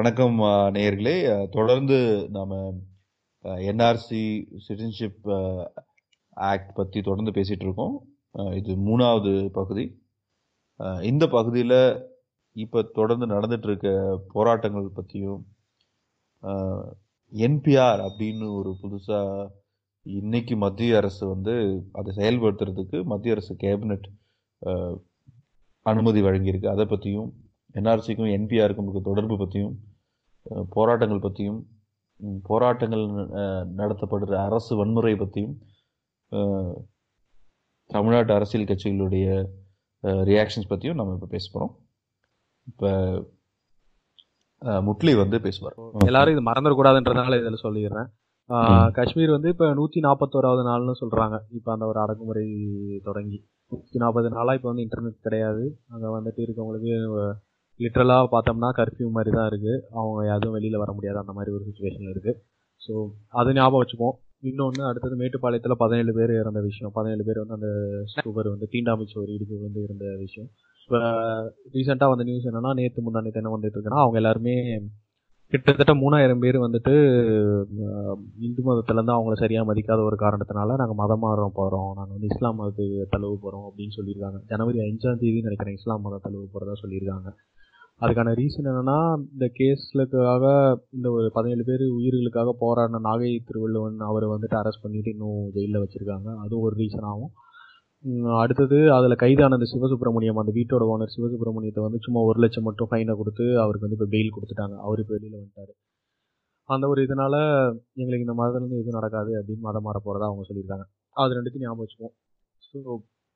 வணக்கம் அஹ், நேயர்களே அஹ், தொடர்ந்து நாம என்ஆர்சி சிட்டிசன்ஷிப் ஆக்ட் பத்தி தொடர்ந்து பேசிட்டு இருக்கோம் அஹ், இது மூணாவது பகுதி அஹ், இந்த பகுதியில் இப்ப தொடர்ந்து நடந்துட்டு இருக்க போராட்டங்கள் பத்தியும் என்பிஆர் அப்படின்னு ஒரு புதுசா இன்னைக்கு மத்திய அரசு வந்து அதை செயல்படுத்துறதுக்கு மத்திய அரசு கேபினெட் அஹ், அனுமதி வழங்கியிருக்கு அதை பற்றியும் என்ஆர்சிக்கும் என்பிஆருக்கும் இருக்க தொடர்பு பற்றியும் அஹ், போராட்டங்கள் பற்றியும் ம், போராட்டங்கள் அஹ், நடத்தப்படுற அரசு வன்முறை பற்றியும் அஹ், தமிழ்நாட்டு அரசியல் கட்சிகளுடைய ரியாக்ஷன்ஸ் பற்றியும் நம்ம இப்போ பேச போகிறோம் இப்போ முட்லி வந்து பேசுவார் எல்லாரும் இது மறந்துடக்கூடாதுன்றதுனால இதில் சொல்லிடுறேன் ஆஹ் காஷ்மீர் வந்து இப்போ நூற்றி நாற்பத்தோராவது நாள்னு சொல்கிறாங்க இப்போ அந்த ஒரு அடக்குமுறை தொடங்கி நூற்றி நாற்பது நாளாக இப்போ வந்து இன்டர்நெட் கிடையாது அங்கே வந்துட்டு இருக்கவங்களுக்கு லிட்ரலாக பார்த்தோம்னா கர்ஃப்யூ மாதிரி தான் இருக்குது அவங்க எதுவும் வெளியில் வர முடியாது அந்த மாதிரி ஒரு சுச்சுவேஷன் இருக்குது ஸோ அது ஞாபகம் வச்சுப்போம் இன்னொன்று அடுத்தது மேட்டுப்பாளையத்தில் பதினேழு பேர் இறந்த விஷயம் பதினேழு பேர் வந்து அந்த சுவர் வந்து தீண்டாமை சுவர் இடிஞ்சு விழுந்து இருந்த விஷயம் இப்போ ரீசெண்டாக வந்த நியூஸ் என்னன்னா நேற்று முந்தா நேற்று என்ன வந்துட்டு இருக்குன்னா அவங்க எல்லாருமே கிட்டத்தட்ட மூணாயிரம் பேர் வந்துட்டு அஹ், இந்து மதத்துலேருந்து அவங்கள சரியாக மதிக்காத ஒரு காரணத்தினால நாங்கள் மதம் மாற போகிறோம் நாங்கள் வந்து இஸ்லாம் மதத்துக்கு தழுவ போகிறோம் அப்படின்னு சொல்லியிருக்காங்க ஜனவரி அஞ்சாம் தேதி நினைக்கிறேன் இஸ்லாம் மதம் தழுவ போகிறதா சொல்லியிருக்காங்க அதுக்கான ரீசன் என்னன்னா இந்த கேஸ்லுக்காக இந்த ஒரு பதினேழு பேர் உயிர்களுக்காக போராடின நாகை திருவள்ளுவன் அவரை வந்துட்டு அரெஸ்ட் பண்ணிட்டு இன்னும் ஜெயிலில் வச்சிருக்காங்க அதுவும் ஒரு ரீசன் ஆகும் உம், அடுத்தது அதில் கைதான அந்த சிவசுப்பிரமணியம் அந்த வீட்டோட ஓனர் சிவசுப்பிரமணியத்தை வந்து சும்மா ஒரு லட்சம் மட்டும் ஃபைனை கொடுத்து அவருக்கு வந்து இப்போ பெயில் கொடுத்துட்டாங்க அவர் இப்போ வெளியில் வந்துட்டாரு அந்த ஒரு இதனால எங்களுக்கு இந்த மதத்துலேருந்து எதுவும் நடக்காது அப்படின்னு மதம் மாற போகிறதா அவங்க சொல்லியிருக்காங்க அது ரெண்டுத்தையும் ஞாபகம் வச்சுப்போம் ஸோ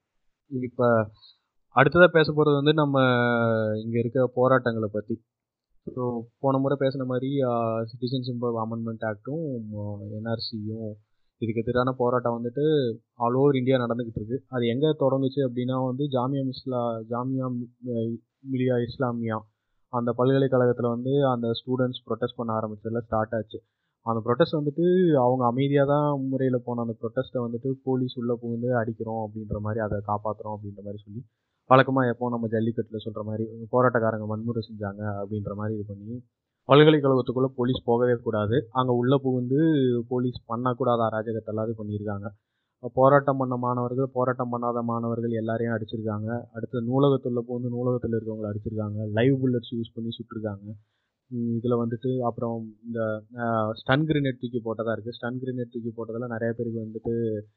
இப்போ அடுத்ததாக பேச போகிறது வந்து நம்ம இங்கே இருக்க போராட்டங்களை பற்றி ஸோ போன முறை பேசின மாதிரி சிட்டிசன்ஷிப் அமெண்ட்மெண்ட் ஆக்டும் என்ஆர்சியும் இதுக்கு எதிரான போராட்டம் வந்துட்டு ஆல் ஓவர் இந்தியா நடந்துக்கிட்டு இருக்கு அது எங்கே தொடங்குச்சு அப்படின்னா வந்து ஜாமியா மிஸ்லா ஜாமியா மி- மிலியா இஸ்லாமியா அந்த பல்கலைக்கழகத்தில் வந்து அந்த ஸ்டூடெண்ட்ஸ் ப்ரொட்டஸ்ட் பண்ண ஆரம்பிச்சதுல ஸ்டார்ட் ஆச்சு அந்த ப்ரொட்டஸ்ட் வந்துட்டு அவங்க அமைதியாக தான் முறையில் போன அந்த ப்ரொட்டஸ்ட்டை வந்துட்டு போலீஸ் உள்ளே புகுந்து அடிக்கிறோம் அப்படின்ற மாதிரி அதை காப்பாற்றுறோம் அப்படின்ற மாதிரி சொல்லி வழக்கமாக எப்போ நம்ம ஜல்லிக்கட்டில் சொல்கிற மாதிரி போராட்டக்காரங்க வன்முறை செஞ்சாங்க அப்படின்ற மாதிரி இது பண்ணி பல்கலைக்கழகத்துக்குள்ளே போலீஸ் போகவே கூடாது அங்கே உள்ளே புகுந்து போலீஸ் பண்ணக்கூடாத அராஜகத்தை எல்லாத்தையும் பண்ணியிருக்காங்க போராட்டம் பண்ண மாணவர்கள் போராட்டம் பண்ணாத மாணவர்கள் எல்லாரையும் அடிச்சிருக்காங்க அடுத்து நூலகத்துள்ள புகுந்து நூலகத்தில் இருக்கவங்களை அடிச்சிருக்காங்க லைவ் புல்லட்ஸ் யூஸ் பண்ணி சுட்டிருக்காங்க இதில் வந்துட்டு அப்புறம் இந்த ஸ்டன் கிரினேட் தூக்கி போட்டதாக இருக்குது ஸ்டன் கிரினேட் தூக்கி போட்டதில் நிறைய பேருக்கு வந்துட்டு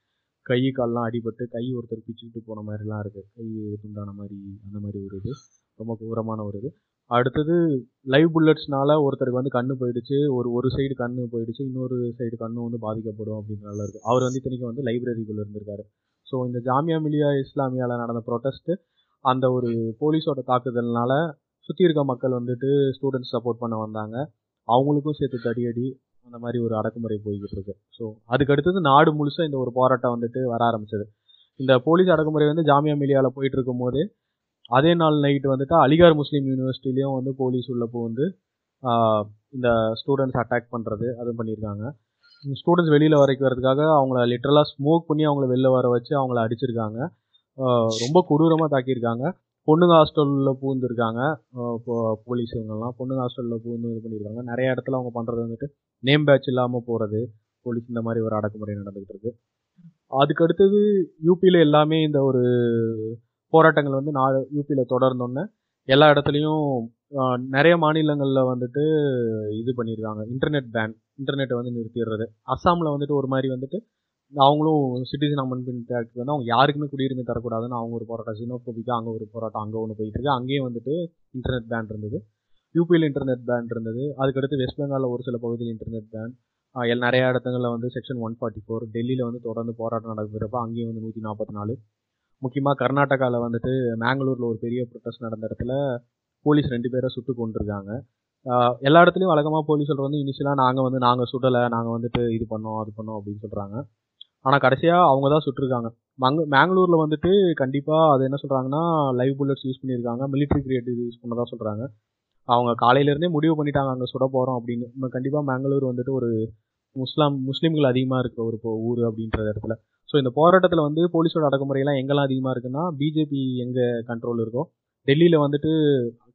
கை கால்லாம் அடிபட்டு கை ஒருத்தர் பிச்சுக்கிட்டு போன மாதிரிலாம் இருக்குது கை துண்டான மாதிரி அந்த மாதிரி ஒரு இது ரொம்ப கூரமான ஒரு இது அடுத்தது லைவ் புல்லட்ஸ்னால ஒருத்தருக்கு வந்து கண்ணு போயிடுச்சு ஒரு ஒரு சைடு கண்ணு போயிடுச்சு இன்னொரு சைடு கண்ணு வந்து பாதிக்கப்படும் அப்படின்றனால இருக்குது அவர் வந்து இத்தனைக்கும் வந்து லைப்ரரிக்குள்ளே இருந்திருக்காரு ஸோ இந்த ஜாமியா மிலியா இஸ்லாமியாவில் நடந்த ப்ரொட்டஸ்ட்டு அந்த ஒரு போலீஸோட தாக்குதல்னால சுற்றி இருக்க மக்கள் வந்துட்டு ஸ்டூடெண்ட்ஸ் சப்போர்ட் பண்ண வந்தாங்க அவங்களுக்கும் சேர்த்து தடியடி அந்த மாதிரி ஒரு அடக்குமுறை போய்கிட்டு இருக்கு ஸோ அதுக்கு அடுத்தது நாடு முழுசாக இந்த ஒரு போராட்டம் வந்துட்டு வர ஆரம்பிச்சது இந்த போலீஸ் அடக்குமுறை வந்து ஜாமியா மிலியாவில் போயிட்டு இருக்கும்போது அதே நாள் நைட்டு வந்துட்டு அலிகார் முஸ்லீம் யூனிவர்சிட்டிலையும் வந்து போலீஸ் உள்ள வந்து இந்த ஸ்டூடெண்ட்ஸ் அட்டாக் பண்ணுறது அதுவும் பண்ணியிருக்காங்க ஸ்டூடெண்ட்ஸ் வெளியில் வரைக்கும் வரதுக்காக அவங்கள லிட்டரலாக ஸ்மோக் பண்ணி அவங்கள வெளில வர வச்சு அவங்கள அடிச்சிருக்காங்க ஆஹ் ரொம்ப கொடூரமாக தாக்கியிருக்காங்க பொண்ணுங்க ஹாஸ்டலில் பூந்துருக்காங்க இப்போ போலீஸ் இவங்கெல்லாம் பொண்ணுங்க ஹாஸ்டலில் பூந்து இது பண்ணியிருக்காங்க நிறைய இடத்துல அவங்க பண்ணுறது வந்துட்டு நேம் பேட்ச் இல்லாமல் போகிறது போலீஸ் இந்த மாதிரி ஒரு அடக்குமுறை நடந்துகிட்டு இருக்கு அதுக்கு அடுத்தது யூபியில் எல்லாமே இந்த ஒரு போராட்டங்கள் வந்து நாடு யூபியில் தொடர்ந்தோன்னே எல்லா இடத்துலையும் ஆஹ், நிறைய மாநிலங்களில் வந்துட்டு இது பண்ணியிருக்காங்க இன்டர்நெட் பேன் இன்டர்நெட்டை வந்து நிறுத்திடுறது அஸ்ஸாமில் வந்துட்டு ஒரு மாதிரி வந்துட்டு அவங்களும் சிட்டிசன் அமெண்ட்மெண்ட் ஆக்ட் வந்து அவங்க யாருக்குமே குடியுரிமை தரக்கூடாதுன்னு அவங்க ஒரு போராட்டம் சினோபோபிக்கா அங்கே ஒரு போராட்டம் அங்கே ஒன்று போயிட்டு இருக்கு அங்கேயும் வந்துட்டு இன்டர்நெட் பேன் இருந்தது யூபியில் இன்டர்நெட் பேன் இருந்தது அதுக்கடுத்து வெஸ்ட் பெங்காலில் ஒரு சில பகுதியில் இன்டர்நெட் பேன் எல் நிறைய இடத்துங்களில் வந்து செக்ஷன் ஒன் ஃபார்ட்டி ஃபோர் டெல்லியில் வந்து தொடர்ந்து போராட்டம் நடக்கிறப்ப அங்கேயும் வந்து நூற்றி நாற்பத்தி நாலு முக்கியமாக கர்நாடகாவில் வந்துட்டு மேங்களூரில் ஒரு பெரிய ப்ரொட்டஸ்ட் நடந்த இடத்துல போலீஸ் ரெண்டு பேரை சுட்டு கொண்டிருக்காங்க ஆஹ் எல்லா இடத்துலையும் வழக்கமாக போலீஸ் சொல்கிறது வந்து இனிஷியலாக நாங்கள் வந்து நாங்கள் சுடலை நாங்கள் வந்துட்டு இது பண்ணோம் அது பண்ணோம் அப்படின்னு சொல்கிறாங்க ஆனால் கடைசியாக அவங்க தான் சுட்டிருக்காங்க மங்க மேங்களூரில் வந்துட்டு கண்டிப்பாக அது என்ன சொல்கிறாங்கன்னா லைவ் புல்லட்ஸ் யூஸ் பண்ணியிருக்காங்க மிலிட்ரி கிரியேட் இது யூஸ் பண்ணதா சொல்கிறாங்க அவங்க காலையிலேருந்தே முடிவு பண்ணிட்டாங்க அங்கே சுட போகிறோம் அப்படின்னு நம்ம கண்டிப்பாக மேங்களூர் வந்துட்டு ஒரு முஸ்லாம் முஸ்லீம்கள் அதிகமாக இருக்க ஒரு இப்போ ஊர் அப்படின்ற இடத்துல ஸோ இந்த போராட்டத்தில் வந்து போலீஸோட அடக்குமுறையெல்லாம் எங்கெல்லாம் அதிகமாக இருக்குன்னா பிஜேபி எங்கே கண்ட்ரோல் இருக்கோ டெல்லியில் வந்துட்டு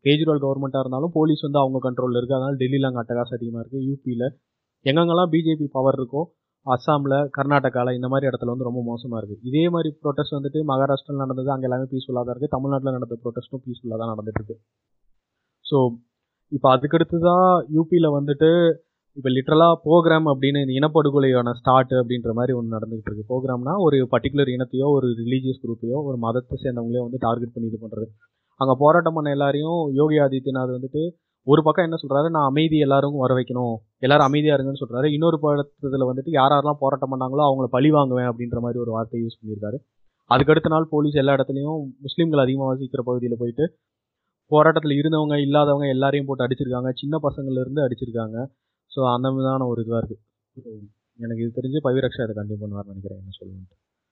கேஜ்ரிவால் கவர்மெண்ட்டாக இருந்தாலும் போலீஸ் வந்து அவங்க கண்ட்ரோலில் இருக்குது அதனால டெல்லியில் அங்கே அட்டகாசம் அதிகமாக இருக்குது யூபியில் எங்கெங்கெல்லாம் பிஜேபி பவர் இருக்கோ அஸ்ஸாமில் கர்நாடகாவில் இந்த மாதிரி இடத்துல வந்து ரொம்ப மோசமாக இருக்குது இதே மாதிரி ப்ரொட்டஸ்ட் வந்துட்டு மகாராஷ்டிராவில் நடந்தது அங்கே எல்லாமே பீஸ்ஃபுல்லாக தான் இருக்குது தமிழ்நாட்டில் நடந்த ப்ரொட்டஸ்ட்டும் பீஸ்ஃபுல்லாக தான் நடந்துட்டு இருக்கு ஸோ இப்போ அதுக்கடுத்து தான் யூபியில் வந்துட்டு இப்போ லிட்ரலாக ப்ரோக்ராம் அப்படின்னு இந்த இனப்படுகொலையான ஸ்டார்ட் அப்படின்ற மாதிரி ஒன்று நடந்துகிட்டு இருக்கு ப்ரோக்ராம்னா ஒரு பர்டிகுலர் இனத்தையோ ஒரு ரிலீஜியஸ் குரூப்பையோ ஒரு மதத்தை சேர்ந்தவங்களையோ வந்து டார்கெட் பண்ணி இது பண்ணுறது அங்கே போராட்டம் பண்ண எல்லாரையும் யோகி ஆதித்யநாத் வந்துட்டு ஒரு பக்கம் என்ன சொல்றாரு நான் அமைதி எல்லாரும் வர வைக்கணும் எல்லாரும் அமைதியா இருங்கன்னு சொல்றாரு இன்னொரு படத்துல வந்துட்டு யார் யாரெல்லாம் போராட்டம் பண்ணாங்களோ அவங்கள பழி வாங்குவேன் அப்படின்ற மாதிரி ஒரு வார்த்தை யூஸ் பண்ணியிருக்காரு அதுக்கடுத்த நாள் போலீஸ் எல்லா இடத்துலையும் முஸ்லீம்கள் அதிகமாக வசிக்கிற பகுதியில் போயிட்டு போராட்டத்தில் இருந்தவங்க இல்லாதவங்க எல்லாரையும் போட்டு அடிச்சிருக்காங்க சின்ன பசங்கள்ல இருந்து அடிச்சிருக்காங்க ஸோ அந்த விதமான ஒரு இதுவாக இருக்கு So, எனக்கு இது தெரிஞ்சு பவிரக்ஷா அதை கண்டிப்பாக பண்ணுவார்னு நினைக்கிறேன் என்ன சொல்லுவேன்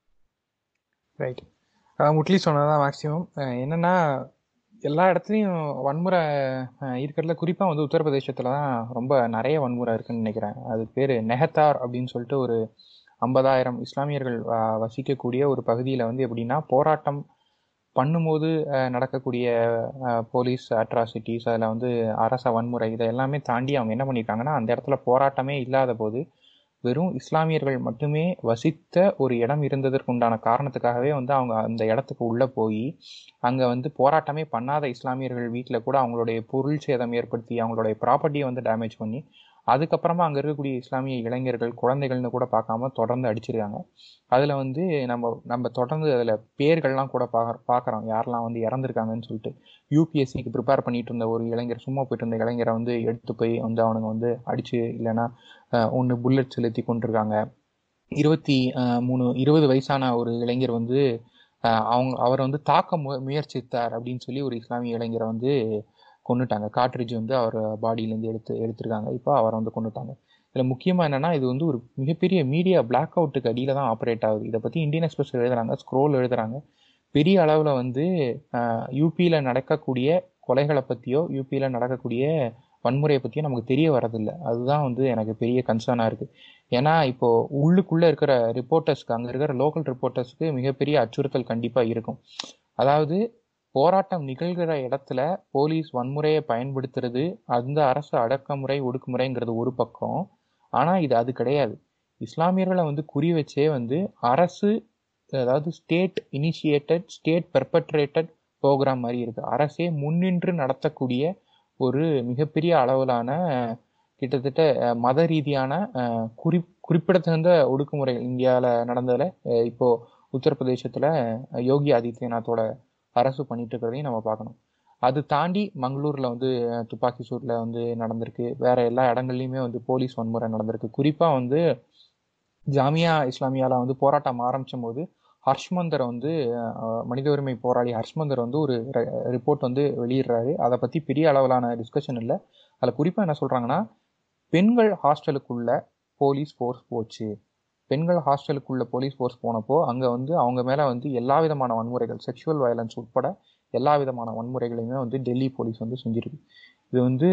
ரைட் அதான் முட்லி சொன்னதான் மேக்ஸிமம் என்னன்னா எல்லா இடத்துலையும் வன்முறை அஹ், இருக்கிறதுல குறிப்பாக வந்து உத்தரப்பிரதேசத்தில் தான் ரொம்ப நிறைய வன்முறை இருக்குன்னு நினைக்கிறேன் அது பேர் நெஹத்தார் அப்படின்னு சொல்லிட்டு ஒரு ஐம்பதாயிரம் இஸ்லாமியர்கள் வ- வசிக்கக்கூடிய ஒரு பகுதியில் வந்து எப்படின்னா போராட்டம் பண்ணும்போது அஹ், நடக்கக்கூடிய அஹ், போலீஸ் அட்ராசிட்டிஸ் அதில் வந்து அரச வன்முறை இதை எல்லாமே தாண்டி அவங்க என்ன பண்ணியிருக்காங்கன்னா அந்த இடத்துல போராட்டமே இல்லாத போது வெறும் இஸ்லாமியர்கள் மட்டுமே வசித்த ஒரு இடம் இருந்ததற்கு உண்டான காரணத்துக்காகவே வந்து அவங்க அந்த இடத்துக்கு உள்ளே போய் அங்கே வந்து போராட்டமே பண்ணாத இஸ்லாமியர்கள் வீட்டில் கூட அவங்களுடைய பொருள் சேதம் ஏற்படுத்தி அவங்களுடைய ப்ராப்பர்ட்டியை வந்து டேமேஜ் பண்ணி அதுக்கப்புறமா அங்கே இருக்கக்கூடிய இஸ்லாமிய இளைஞர்கள் குழந்தைகள்னு கூட பார்க்காம தொடர்ந்து அடிச்சிருக்காங்க அதில் வந்து நம்ம நம்ம தொடர்ந்து அதில் பேர்கள்லாம் கூட பார்க்க பார்க்குறோம் யாரெல்லாம் வந்து இறந்துருக்காங்கன்னு சொல்லிட்டு யூபிஎஸ்சிக்கு ப்ரிப்பேர் பண்ணிட்டு இருந்த ஒரு இளைஞர் சும்மா போயிட்டு இருந்த இளைஞரை வந்து எடுத்து போய் வந்து அவனுங்க வந்து அடிச்சு இல்லைன்னா ஒன்று புல்லட் செலுத்தி கொண்டிருக்காங்க இருபத்தி அஹ், மூணு இருபது வயசான ஒரு இளைஞர் வந்து அஹ், அவங்க அவரை வந்து தாக்க மு முயற்சித்தார் அப்படின்னு சொல்லி ஒரு இஸ்லாமிய இளைஞரை வந்து கொன்னுட்டாங்க காட்ரிட்ஜ் வந்து அவர் பாடியிலேருந்து எடுத்து எடுத்திருக்காங்க இப்போ அவரை வந்து கொன்னுட்டாங்க இதில் முக்கியமாக என்னன்னா இது வந்து ஒரு மிகப்பெரிய மீடியா பிளாக் அவுட்டுக்கு அடியில் தான் ஆப்ரேட் ஆகுது இதை பற்றி இந்தியன் எக்ஸ்பிரஸ் எழுதுறாங்க ஸ்க்ரோல் எழுதுறாங்க பெரிய அளவில் வந்து யூபியில் நடக்கக்கூடிய கொலைகளை பற்றியோ யூபியில் நடக்கக்கூடிய வன்முறையை பற்றியோ நமக்கு தெரிய வரதில்லை அதுதான் வந்து எனக்கு பெரிய கன்சர்னாக இருக்குது ஏன்னா இப்போ உள்ளுக்குள்ளே இருக்கிற ரிப்போர்ட்டர்ஸ்க்கு அங்கே இருக்கிற லோக்கல் ரிப்போர்ட்டர்ஸ்க்கு மிகப்பெரிய அச்சுறுத்தல் கண்டிப்பாக இருக்கும் அதாவது போராட்டம் நிகழ்கிற இடத்துல போலீஸ் வன்முறையை பயன்படுத்துறது அந்த அரசு அடக்குமுறை ஒடுக்குமுறைங்கிறது ஒரு பக்கம் ஆனால் இது அது கிடையாது இஸ்லாமியர்களை வந்து குறி வச்சே வந்து அரசு அதாவது state initiated state perpetrated program மாதிரி இருக்கு அரசே முன்னின்று நடத்தக்கூடிய ஒரு மிகப்பெரிய அளவிலான அஹ், கிட்டத்தட்ட அஹ், மத ரீதியான அஹ், குறி குறிப்பிடத்தகுந்த ஒடுக்குமுறை இந்தியாவில் நடந்ததில் இப்போ உத்தரப்பிரதேசத்தில் யோகி ஆதித்யநாத்தோட அரசு பண்ணிட்டு இருக்கிறதையும் நம்ம பார்க்கணும் அது தாண்டி மங்களூர்ல வந்து அஹ், துப்பாக்கி சூட்ல வந்து நடந்திருக்கு வேற எல்லா இடங்கள்லையுமே வந்து போலீஸ் வன்முறை நடந்திருக்கு குறிப்பா வந்து ஜாமியா இஸ்லாமியால வந்து போராட்டம் ஆரம்பிச்சும் போது ஹர்ஷ்மந்தர் வந்து அஹ், மனித உரிமை போராளி ஹர்ஷ்மந்தர் வந்து ஒரு ரிப்போர்ட் வந்து வெளியிடுறாரு அதை பத்தி பெரிய அளவிலான டிஸ்கஷன் இல்லை அதில் குறிப்பா என்ன சொல்றாங்கன்னா பெண்கள் ஹாஸ்டலுக்குள்ள போலீஸ் ஃபோர்ஸ் போச்சு பெண்கள் ஹாஸ்டலுக்குள்ள போலீஸ் ஃபோர்ஸ் போனப்போ அங்கே வந்து அவங்க மேலே வந்து எல்லா விதமான வன்முறைகள் செக்ஷுவல் வயலன்ஸ் உட்பட எல்லா விதமான வன்முறைகளையுமே வந்து டெல்லி போலீஸ் வந்து செஞ்சிருக்கு இது வந்து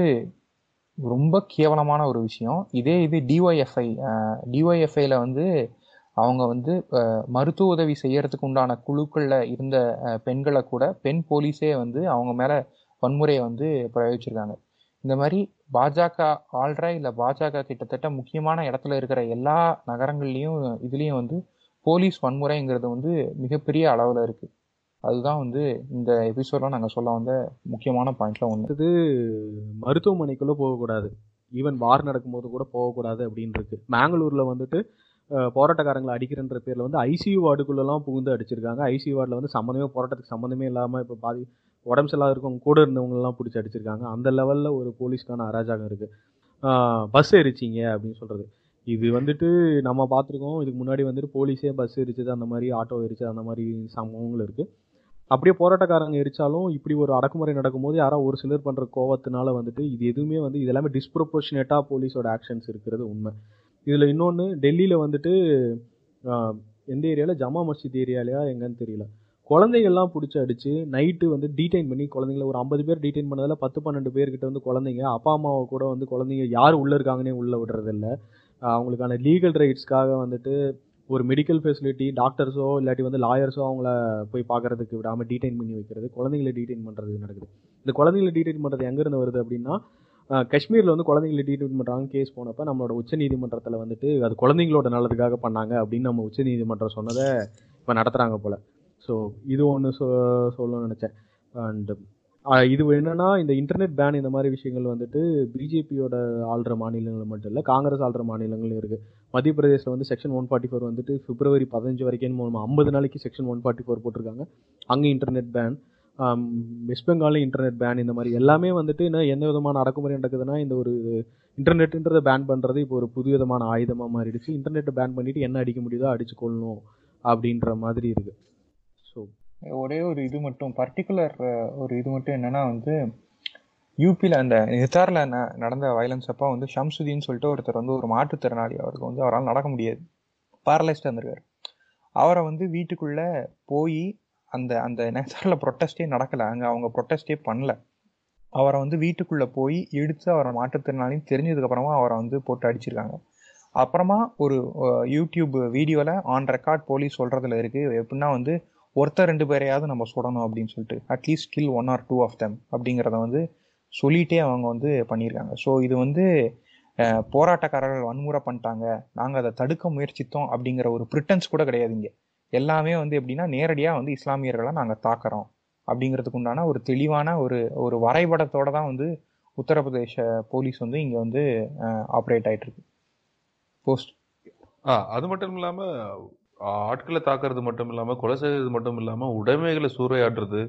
ரொம்ப கேவலமான ஒரு விஷயம் இதே இது டிஒய்எஃப்ஐ டிஒய்எஃப்ஐல வந்து அவங்க வந்து அஹ், மருத்துவ உதவி செய்யறதுக்கு உண்டான குழுக்கள்ல இருந்த அஹ், பெண்களை கூட பெண் போலீஸே வந்து அவங்க மேல வன்முறையை வந்து பிரயோகிச்சிருக்காங்க இந்த மாதிரி பாஜக ஆள்ற இல்ல பாஜக கிட்டத்தட்ட முக்கியமான இடத்துல இருக்கிற எல்லா நகரங்கள்லயும் இதுலயும் வந்து போலீஸ் வன்முறைங்கிறது வந்து மிகப்பெரிய அளவுல இருக்கு அதுதான் வந்து இந்த எபிசோட்ல நாங்க சொல்ல வந்த முக்கியமான பாயிண்ட்ல ஒண்ணு அடுத்தது மருத்துவமனைக்குள்ளே போகக்கூடாது ஈவன் வார் நடக்கும்போது கூட போகக்கூடாது அப்படின்னு இருக்கு மேங்களூரில் வந்துட்டு அஹ், போராட்டக்காரங்களை அடிக்கிறன்ற பேரில் வந்து ஐசியூ வார்டுக்குள்ளெல்லாம் புகுந்து அடிச்சிருக்காங்க ஐசியூ வார்டில் வந்து சம்மந்தமே போராட்டத்துக்கு சம்மந்தமே இல்லாமல் இப்போ பாதி உடம்பு சரியில்லாத இருக்கவங்க கூட இருந்தவங்களெல்லாம் பிடிச்சி அடிச்சிருக்காங்க அந்த லெவலில் ஒரு போலீஸ்க்கான அராஜகம் இருக்குது பஸ் எரிச்சிங்க அப்படின்னு சொல்கிறது இது வந்துட்டு நம்ம பார்த்துருக்கோம் இதுக்கு முன்னாடி வந்துட்டு போலீஸே பஸ் எரிச்சது அந்த மாதிரி ஆட்டோ எரிச்சது அந்த மாதிரி சம்பவங்கள் இருக்குது அப்படியே போராட்டக்காரங்க எரிச்சாலும் இப்படி ஒரு அடக்குமுறை நடக்கும்போது யாரோ ஒரு சிலர் பண்ணுற கோவத்தினால வந்துட்டு இது எதுவுமே வந்து இது எல்லாமே டிஸ்ப்ரொபோர்ஷனேட்டாக போலீஸோட ஆக்ஷன்ஸ் இருக்கிறது உண்மை இதில் இன்னொன்று டெல்லியில் வந்துட்டு ஆஹ், எந்த ஏரியாவில் ஜமா மஸ்ஜித் ஏரியாலையா எங்கன்னு தெரியல குழந்தைகள்லாம் பிடிச்சி அடிச்சு நைட்டு வந்து டீடைன் பண்ணி குழந்தைங்கள ஒரு ஐம்பது பேர் டீடைன் பண்ணதில் பத்து பன்னெண்டு பேர்கிட்ட வந்து குழந்தைங்க அப்பா அம்மாவை கூட வந்து குழந்தைங்க யார் உள்ளே இருக்காங்கன்னே உள்ளே விடுறதில்ல ஆஹ் அவங்களுக்கான லீகல் ரைட்ஸ்க்காக வந்துட்டு ஒரு மெடிக்கல் ஃபெசிலிட்டி டாக்டர்ஸோ இல்லாட்டி வந்து லாயர்ஸோ அவங்கள போய் பார்க்கறதுக்கு விடாமல் டீடைன் பண்ணி வைக்கிறது குழந்தைங்களை டீடைன் பண்ணுறது நடக்குது இந்த குழந்தைங்களை டீடைன் பண்ணுறது எங்கேருந்து வருது அப்படின்னா அஹ், காஷ்மீரில் வந்து குழந்தைங்களை டீடைன் பண்ணுறாங்க கேஸ் போனப்போ நம்மளோட உச்சநீதிமன்றத்தில் வந்துட்டு அது குழந்தைங்களோட நல்லதுக்காக பண்ணாங்க அப்படின்னு நம்ம உச்சநீதிமன்றம் சொன்னதை இப்போ நடத்துகிறாங்க போல் ஸோ இது ஒன்று சொ சொல்லணும்னு நினச்சேன் அண்ட் இது என்னன்னா இந்த இன்டர்நெட் பேன் இந்த மாதிரி விஷயங்கள் வந்துட்டு பிஜேபியோட ஆள்ற மாநிலங்கள் மட்டும் இல்லை காங்கிரஸ் ஆள்ற மாநிலங்களும் இருக்குது மத்திய பிரதேசில் வந்து செக்ஷன் ஒன் ஃபார்ட்டி ஃபோர் வந்துட்டு பிப்ரவரி பதினஞ்சு வரைக்கும் ஐம்பது நாளைக்கு செக்ஷன் ஒன் ஃபார்ட்டி ஃபோர் போட்டிருக்காங்க அங்கே இன்டர்நெட் பேன் வெஸ்ட் பெங்காலும் இன்டர்நெட் பேன் இந்த மாதிரி எல்லாமே வந்துட்டு இன்னும் எந்த விதமான அடக்குமுறை நடக்குதுன்னா இந்த ஒரு இன்டர்நெட்டுன்றதை பேன் பண்ணுறது இப்போ ஒரு புது விதமான ஆயுதமாக மாறிடுச்சு இன்டர்நெட்டை பேன் பண்ணிட்டு என்ன அடிக்க முடியுதோ அடிச்சு கொள்ளணும் அப்படின்ற மாதிரி இருக்கு ஸோ ஒரே ஒரு இது மட்டும் பர்டிகுலர் ஒரு இது மட்டும் என்னன்னா வந்து யூபியில் அந்த நித்தாரில் நடந்த வயலன்ஸ் அப்போ வந்து ஷம்சுதீன் சொல்லிட்டு ஒருத்தர் வந்து ஒரு மாற்றுத்திறனாளி அவருக்கு வந்து அவரால் நடக்க முடியாது பேரலைஸ்டாக இருந்திருக்காரு அவரை வந்து வீட்டுக்குள்ள போய் அந்த அந்த நேரத்தில் ப்ரொட்டஸ்டே நடக்கலை அங்கே அவங்க ப்ரொட்டஸ்டே பண்ணல அவரை வந்து வீட்டுக்குள்ள போய் எடுத்து அவரை மாற்றுத்திறனாளின்னு தெரிஞ்சதுக்கு அப்புறமா அவரை வந்து போட்டு அடிச்சிருக்காங்க அப்புறமா ஒரு அஹ், யூடியூப் வீடியோவில் ஆன் ரெக்கார்ட் போலீஸ் சொல்றதுல இருக்கு எப்படின்னா வந்து ஒருத்தர் ரெண்டு பேரையாவது நம்ம சுடணும் அப்படின்னு சொல்லிட்டு at least kill one or two of them அப்படிங்கிறத வந்து சொல்லிட்டே அவங்க வந்து பண்ணியிருக்காங்க ஸோ இது வந்து அஹ், போராட்டக்காரர்கள் வன்முறை பண்ணிட்டாங்க நாங்கள் அதை தடுக்க முயற்சித்தோம் அப்படிங்கிற ஒரு ப்ரிட்டன்ஸ் கூட கிடையாது இங்க எல்லாமே வந்து எப்படின்னா நேரடியாக வந்து இஸ்லாமியர்களை நாங்கள் தாக்குறோம் அப்படிங்கிறதுக்கு உண்டான ஒரு தெளிவான ஒரு ஒரு வரைபடத்தோட தான் வந்து உத்தரப்பிரதேச போலீஸ் வந்து இங்கே வந்து ஆப்ரேட் ஆயிட்டு இருக்கு போஸ்ட் ஆ அது மட்டும் இல்லாம ஆ, ஆட்களை தாக்குறது மட்டும் இல்லாம கொலை செய்யறது மட்டும் இல்லாம உடைமைகளை சூறையாடுறது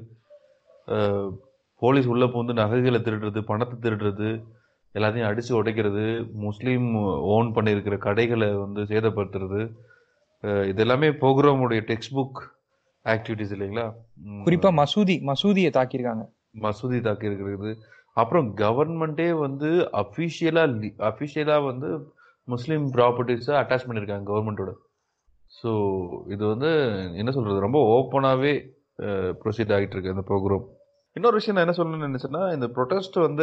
அஹ், போலீஸ் உள்ள பூந்து நகைகளை திருடுறது பணத்தை திருடுறது எல்லாத்தையும் அடிச்சு உடைக்கிறது முஸ்லீம் ஓன் பண்ணியிருக்கிற கடைகளை வந்து சேதப்படுத்துறது அஹ், இது எல்லாமே ப்ரோக்ராமுடைய டெக்ஸ்ட் புக் ஆக்டிவிட்டிஸ் இல்லைங்களா ம், குறிப்பா மசூதி மசூதியை தாக்கியிருக்காங்க மசூதி தாக்கி இருக்கிறது அப்புறம் கவர்மெண்ட்டே வந்து அஃபிஷியலா அஃபிஷியலா வந்து முஸ்லீம் ப்ராப்பர்ட்டிஸை அட்டாச் பண்ணியிருக்காங்க கவர்மெண்ட்டோட ஸோ இது வந்து என்ன சொல்றது ரொம்ப ஓப்பனாகவே ப்ரொசீட் ஆகிட்டு இருக்கு இந்த ப்ரோக்ராம் இன்னொரு விஷயம் நான் என்ன சொல்லணும்னு நினைச்சேன்னா இந்த ப்ரொட்டஸ்ட் வந்து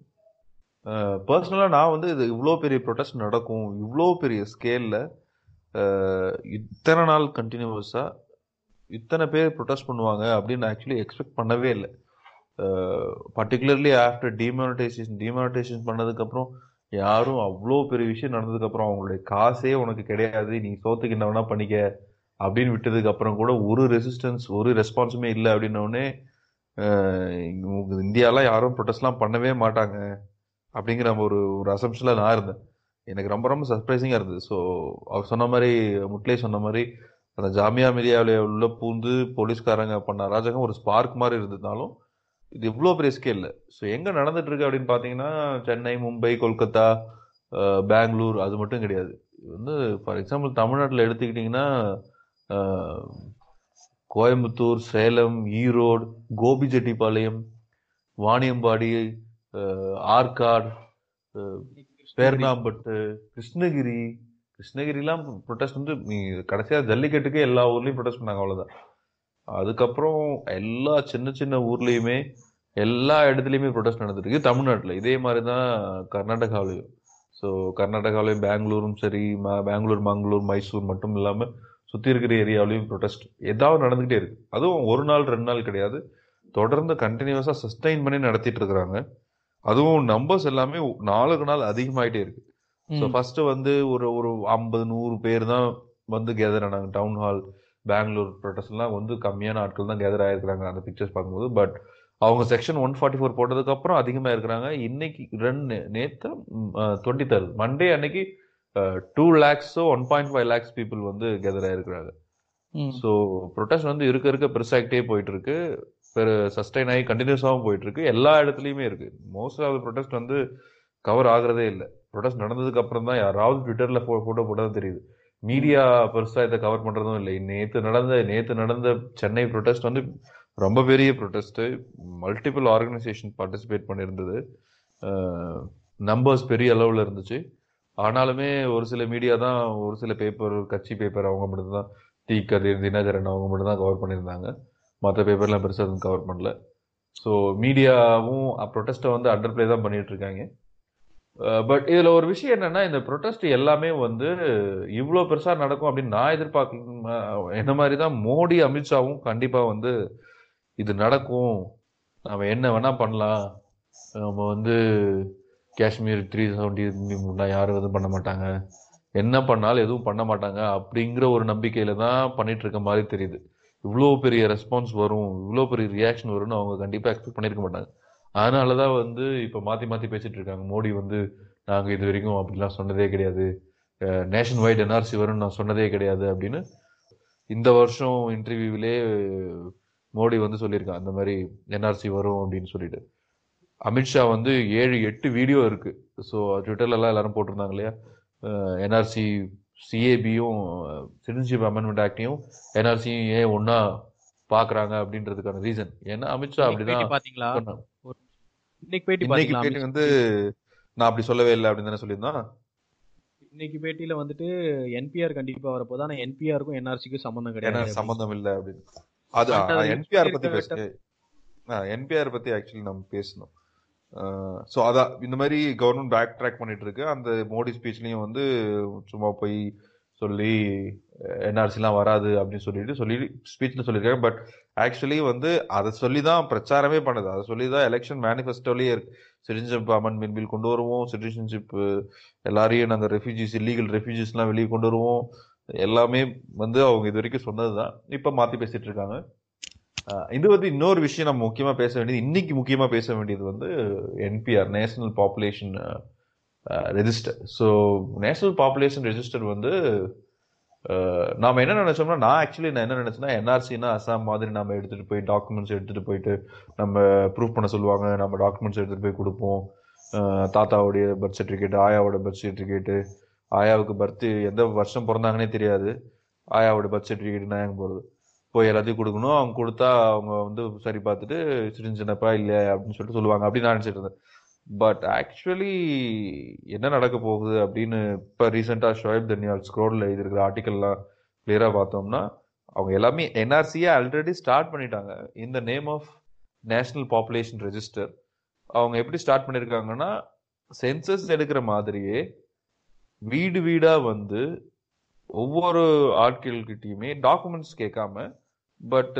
பர்சனலாக நான் வந்து இது இவ்வளோ பெரிய ப்ரொட்டஸ்ட் நடக்கும் இவ்வளோ பெரிய ஸ்கேலில் இத்தனை நாள் கண்டினியூஸாக இத்தனை பேர் ப்ரொட்டஸ்ட் பண்ணுவாங்க அப்படின்னு நான் ஆக்சுவலி எக்ஸ்பெக்ட் பண்ணவே இல்லை பர்டிகுலர்லி ஆஃப்டர் டிமானிட்டைசேஷன் டிமானிட்டைசேஷன் பண்ணதுக்கப்புறம் யாரும் அவ்வளோ பெரிய விஷயம் நடந்ததுக்கப்புறம் அவங்களுடைய காசே உனக்கு கிடையாது நீ சோத்துக்கு என்ன வேணா பண்ணிக்க அப்படின்னு விட்டதுக்கு அப்புறம் கூட ஒரு ரெசிஸ்டன்ஸ் ஒரு ரெஸ்பான்ஸுமே இல்லை அப்படின்னோடனே இந்தியாலாம் யாரும் ப்ரொட்டஸ்ட்லாம் பண்ணவே மாட்டாங்க அப்படிங்கிற ஒரு ஒரு அசம்ஷனில் நான் இருந்தேன் எனக்கு ரொம்ப ரொம்ப சர்ப்ரைசிங்காக இருந்தது ஸோ அவர் சொன்ன மாதிரி முட்லே சொன்ன மாதிரி அந்த ஜாமியா மீடியாவில் உள்ள பூந்து போலீஸ்காரங்க பண்ண அராஜகம் ஒரு ஸ்பார்க் மாதிரி இருந்ததுனாலும் இது இவ்வளோ பெரிய ஸ்கேலில் ஸோ எங்கே நடந்துட்டு இருக்கு அப்படின்னு பார்த்தீங்கன்னா சென்னை மும்பை கொல்கத்தா அஹ், பெங்களூர் அது மட்டும் கிடையாது இது வந்து ஃபார் எக்ஸாம்பிள் தமிழ்நாட்டில் எடுத்துக்கிட்டிங்கன்னா uh, Coimbatore Salem Erode Gobichettipalayam Vaniyambadi uh, Arcot uh, Pernambut Krishnagiri கிருஷ்ணகிரிலாம் ப்ரொட்டஸ்ட் வந்து நீ கடைசியாக ஜல்லிக்கட்டுக்கு எல்லா ஊர்லேயும் ப்ரொட்டஸ்ட் பண்ணாங்க அவ்வளோதான் அதுக்கப்புறம் எல்லா சின்ன சின்ன ஊர்லேயுமே எல்லா இடத்துலையுமே ப்ரொட்டஸ்ட் நடந்துருக்கு தமிழ்நாட்டில் இதே மாதிரி தான் கர்நாடகாவிலையும் ஸோ கர்நாடகாவிலையும் பெங்களூரும் சரி ம- பெங்களூர் மங்களூர் மைசூர் மட்டும் இல்லாமல் சுற்றி இருக்கிற ஏரியாவிலையும் ப்ரொட்டஸ்ட் ஏதாவது நடந்துகிட்டே இருக்கு அதுவும் ஒரு நாள் ரெண்டு நாள் கிடையாது தொடர்ந்து கண்டினியூஸாக சஸ்டைன் பண்ணி நடத்திட்டு இருக்கிறாங்க அதுவும் நம்பர்ஸ் எல்லாமே நாளுக்கு நாள் அதிகமாயிட்டே இருக்கு ஸோ ஃபர்ஸ்ட் வந்து ஒரு ஒரு ஐம்பது நூறு பேர் தான் வந்து கேதர் ஆனாங்க டவுன் ஹால் பெங்களூர் ப்ரொட்டஸ்ட்லாம் வந்து கம்மியான ஆட்கள் தான் கேதர் ஆயிருக்கிறாங்க அந்த பிக்சர்ஸ் பார்க்கும்போது பட் அவங்க செக்ஷன் ஒன் ஃபார்ட்டி ஃபோர் போட்டதுக்கு அப்புறம் அதிகமாக இருக்கிறாங்க இன்னைக்கு ரெண்டு நேற்று டுவெண்ட்டி தேர்ட் மண்டே அன்னைக்கு டூ லேக்ஸோ one point five lakhs people வந்து கேதர் ஆயிருக்கிறாங்க ம். ஸோ ப்ரொட்டஸ்ட் வந்து இருக்க இருக்க பெருசாகிட்டே போயிட்டு இருக்கு பெரு சஸ்டைன் ஆகி கண்டினியூஸாகவும் போயிட்டு இருக்கு எல்லா இடத்துலையுமே இருக்கு மோஸ்ட் ஆஃப் ப்ரொட்டஸ்ட் வந்து கவர் ஆகுறதே இல்லை ப்ரொட்டஸ்ட் நடந்ததுக்கு அப்புறம் தான் யாராவது ட்விட்டர்ல போட்டோ போட்டதும் தெரியுது மீடியா பெருசா இதை கவர் பண்றதும் இல்லை நேத்து நடந்த நேத்து நடந்த சென்னை ப்ரொட்டஸ்ட் வந்து ரொம்ப பெரிய ப்ரொட்டஸ்ட் மல்டிபிள் ஆர்கனைசேஷன் பார்ட்டிசிபேட் பண்ணியிருந்தது நம்பர்ஸ் பெரிய அளவில் இருந்துச்சு ஆனாலுமே ஒரு சில மீடியா தான் ஒரு சில பேப்பர் கட்சி பேப்பர் அவங்க மட்டும் தான் தீக்கதிர் தினகரன் அவங்க மட்டும் தான் கவர் பண்ணியிருந்தாங்க மற்ற பேப்பர்லாம் பெருசாக எதுவும் கவர் பண்ணல ஸோ மீடியாவும் ப்ரொட்டஸ்ட்டை வந்து அண்டர் ப்ளே தான் பண்ணிட்டு இருக்காங்க பட் இதுல ஒரு விஷயம் என்னன்னா இந்த ப்ரொட்டஸ்ட் எல்லாமே வந்து இவ்வளோ பெருசா நடக்கும் அப்படின்னு நான் எதிர்பார்க்க என்ன மாதிரி தான் மோடி அமித்ஷாவும் கண்டிப்பா வந்து இது நடக்கும் நம்ம என்ன வேணா பண்ணலாம் நம்ம வந்து காஷ்மீர் த்ரீ செவன்டி யாரும் எதுவும் பண்ண மாட்டாங்க என்ன பண்ணாலும் எதுவும் பண்ண மாட்டாங்க அப்படிங்கிற ஒரு நம்பிக்கையில தான் பண்ணிட்டு இருக்க மாதிரி தெரியுது இவ்வளோ பெரிய ரெஸ்பான்ஸ் வரும் இவ்வளோ பெரிய ரியாக்ஷன் வரும்னு அவங்க கண்டிப்பாக எக்ஸ்பெக்ட் பண்ணியிருக்க மாட்டாங்க அதனால தான் வந்து இப்போ மாற்றி மாற்றி பேசிட்டு இருக்காங்க மோடி வந்து நாங்கள் இது வரைக்கும் அப்படிலாம் சொன்னதே கிடையாது நேஷன் வைட் என்ஆர்சி வரும்னு நான் சொன்னதே கிடையாது அப்படின்னு இந்த வருஷம் இன்டர்வியூவிலே மோடி வந்து சொல்லியிருக்கான் அந்த மாதிரி என்ஆர்சி வரும் அப்படின்னு சொல்லிட்டு அமித்ஷா வந்து ஏழு எட்டு வீடியோ இருக்கு ஸோ ட்விட்டர்லலாம் எல்லாரும் போட்டிருந்தாங்க இல்லையா என்ஆர்சி சிஏபியும் சிட்டிசன்ஷிப் அமெண்ட்மெண்ட் ஆக்டையும் என்ஆர்சியும் ஏன் ஒன்னா பாக்குறாங்க அப்படின்றதுக்கான ரீசன் ஏன்னா அமித்ஷா அப்படிதான் பாத்தீங்களா சொன்னாங்க. இன்னைக்கு பேட்டி இன்னைக்கு பாத்தீங்களா பேட்டி வந்து நான் அப்படி சொல்லவே இல்லை அப்படின்னு தானே சொல்லியிருந்தான் இன்னைக்கு பேட்டியில வந்துட்டு என்பிஆர் கண்டிப்பா வரப்போது ஆனா என்பிஆருக்கும் என்ஆர்சிக்கும் சம்பந்தம் ஏன்னா கிடையாது சம்பந்தம் இல்லை அப்படின்னு அது But அது என்பிஆர் பத்தி இருக்க பேச என்பிஆர் பத்தி ஆக்சுவலி நம்ம பேசணும் ஸோ அதான் இந்த மாதிரி கவர்மெண்ட் பேக் ட்ராக் பண்ணிட்டு இருக்கு அந்த மோடி ஸ்பீச்லயும் வந்து சும்மா போய் சொல்லி என்ஆர்சிலாம் வராது அப்படின்னு சொல்லிட்டு சொல்லி ஸ்பீச்ல சொல்லியிருக்காங்க பட் ஆக்சுவலி வந்து அதை சொல்லி தான் பிரச்சாரமே பண்ணுது அதை சொல்லி தான் எலெக்ஷன் மேனிஃபெஸ்டோலயே இருக்கு சிட்டிசன்ஷிப் அமெண்ட்மெண்ட் பில் கொண்டு வருவோம் சிட்டிசன்ஷிப் எல்லாரையும் நாங்கள் ரெஃப்யூஜிஸ் இல்லீகல் ரெஃப்யூஜிஸ்லாம் வெளியே கொண்டு வருவோம் எல்லாமே வந்து அவங்க இது வரைக்கும் சொன்னது தான் இப்போ மாற்றி பேசிட்டு இருக்காங்க அஹ் இது வந்து இன்னொரு விஷயம் நம்ம முக்கியமாக பேச வேண்டியது இன்னைக்கு முக்கியமாக பேச வேண்டியது வந்து NPR national population register so national population register வந்து அஹ், நாம என்ன நினைச்சோம்னா நான் ஆக்சுவலி நான் என்ன நினைச்சேன்னா என்ஆர்சினா அசாம் மாதிரி நம்ம எடுத்துட்டு போய் டாக்குமெண்ட்ஸ் எடுத்துட்டு போயிட்டு நம்ம ப்ரூஃப் பண்ண சொல்லுவாங்க நம்ம டாக்குமெண்ட்ஸ் எடுத்துட்டு போய் கொடுப்போம் அஹ், தாத்தாவுடைய பர்த் சர்டிஃபிகேட் ஆயாவோட பர்த் சர்டிஃபிகேட்டு ஆயாவுக்கு பர்த் எந்த வருஷம் பிறந்தாங்கன்னே தெரியாது ஆயாவோட பர்த் சர்டிஃபிகேட் நான் எங்க போகிறது போய் எல்லாத்தையும் கொடுக்கணும் அவங்க கொடுத்தா அவங்க வந்து சரி பார்த்துட்டு சிட்டிசனப்பா இல்லை அப்படின்னு சொல்லிட்டு சொல்லுவாங்க அப்படின்னு நான் நினச்சிட்டு இருந்தேன் பட் ஆக்சுவலி என்ன நடக்க போகுது அப்படின்னு இப்போ ரீசெண்டாக ஷோயப் தன்யால் ஸ்க்ரோலில் எழுதியிருக்கிற ஆர்டிக்கல்லாம் கிளியராக பார்த்தோம்னா அவங்க எல்லாமே என்ஆர்சியை ஆல்ரெடி ஸ்டார்ட் பண்ணிட்டாங்க இந்த name of national population register அவங்க எப்படி ஸ்டார்ட் பண்ணியிருக்காங்கன்னா சென்சஸ் எடுக்கிற மாதிரியே வீடு வீடா வந்து ஒவ்வொரு ஆட்கள்கிட்டயுமே டாக்குமெண்ட்ஸ் கேட்காம பட்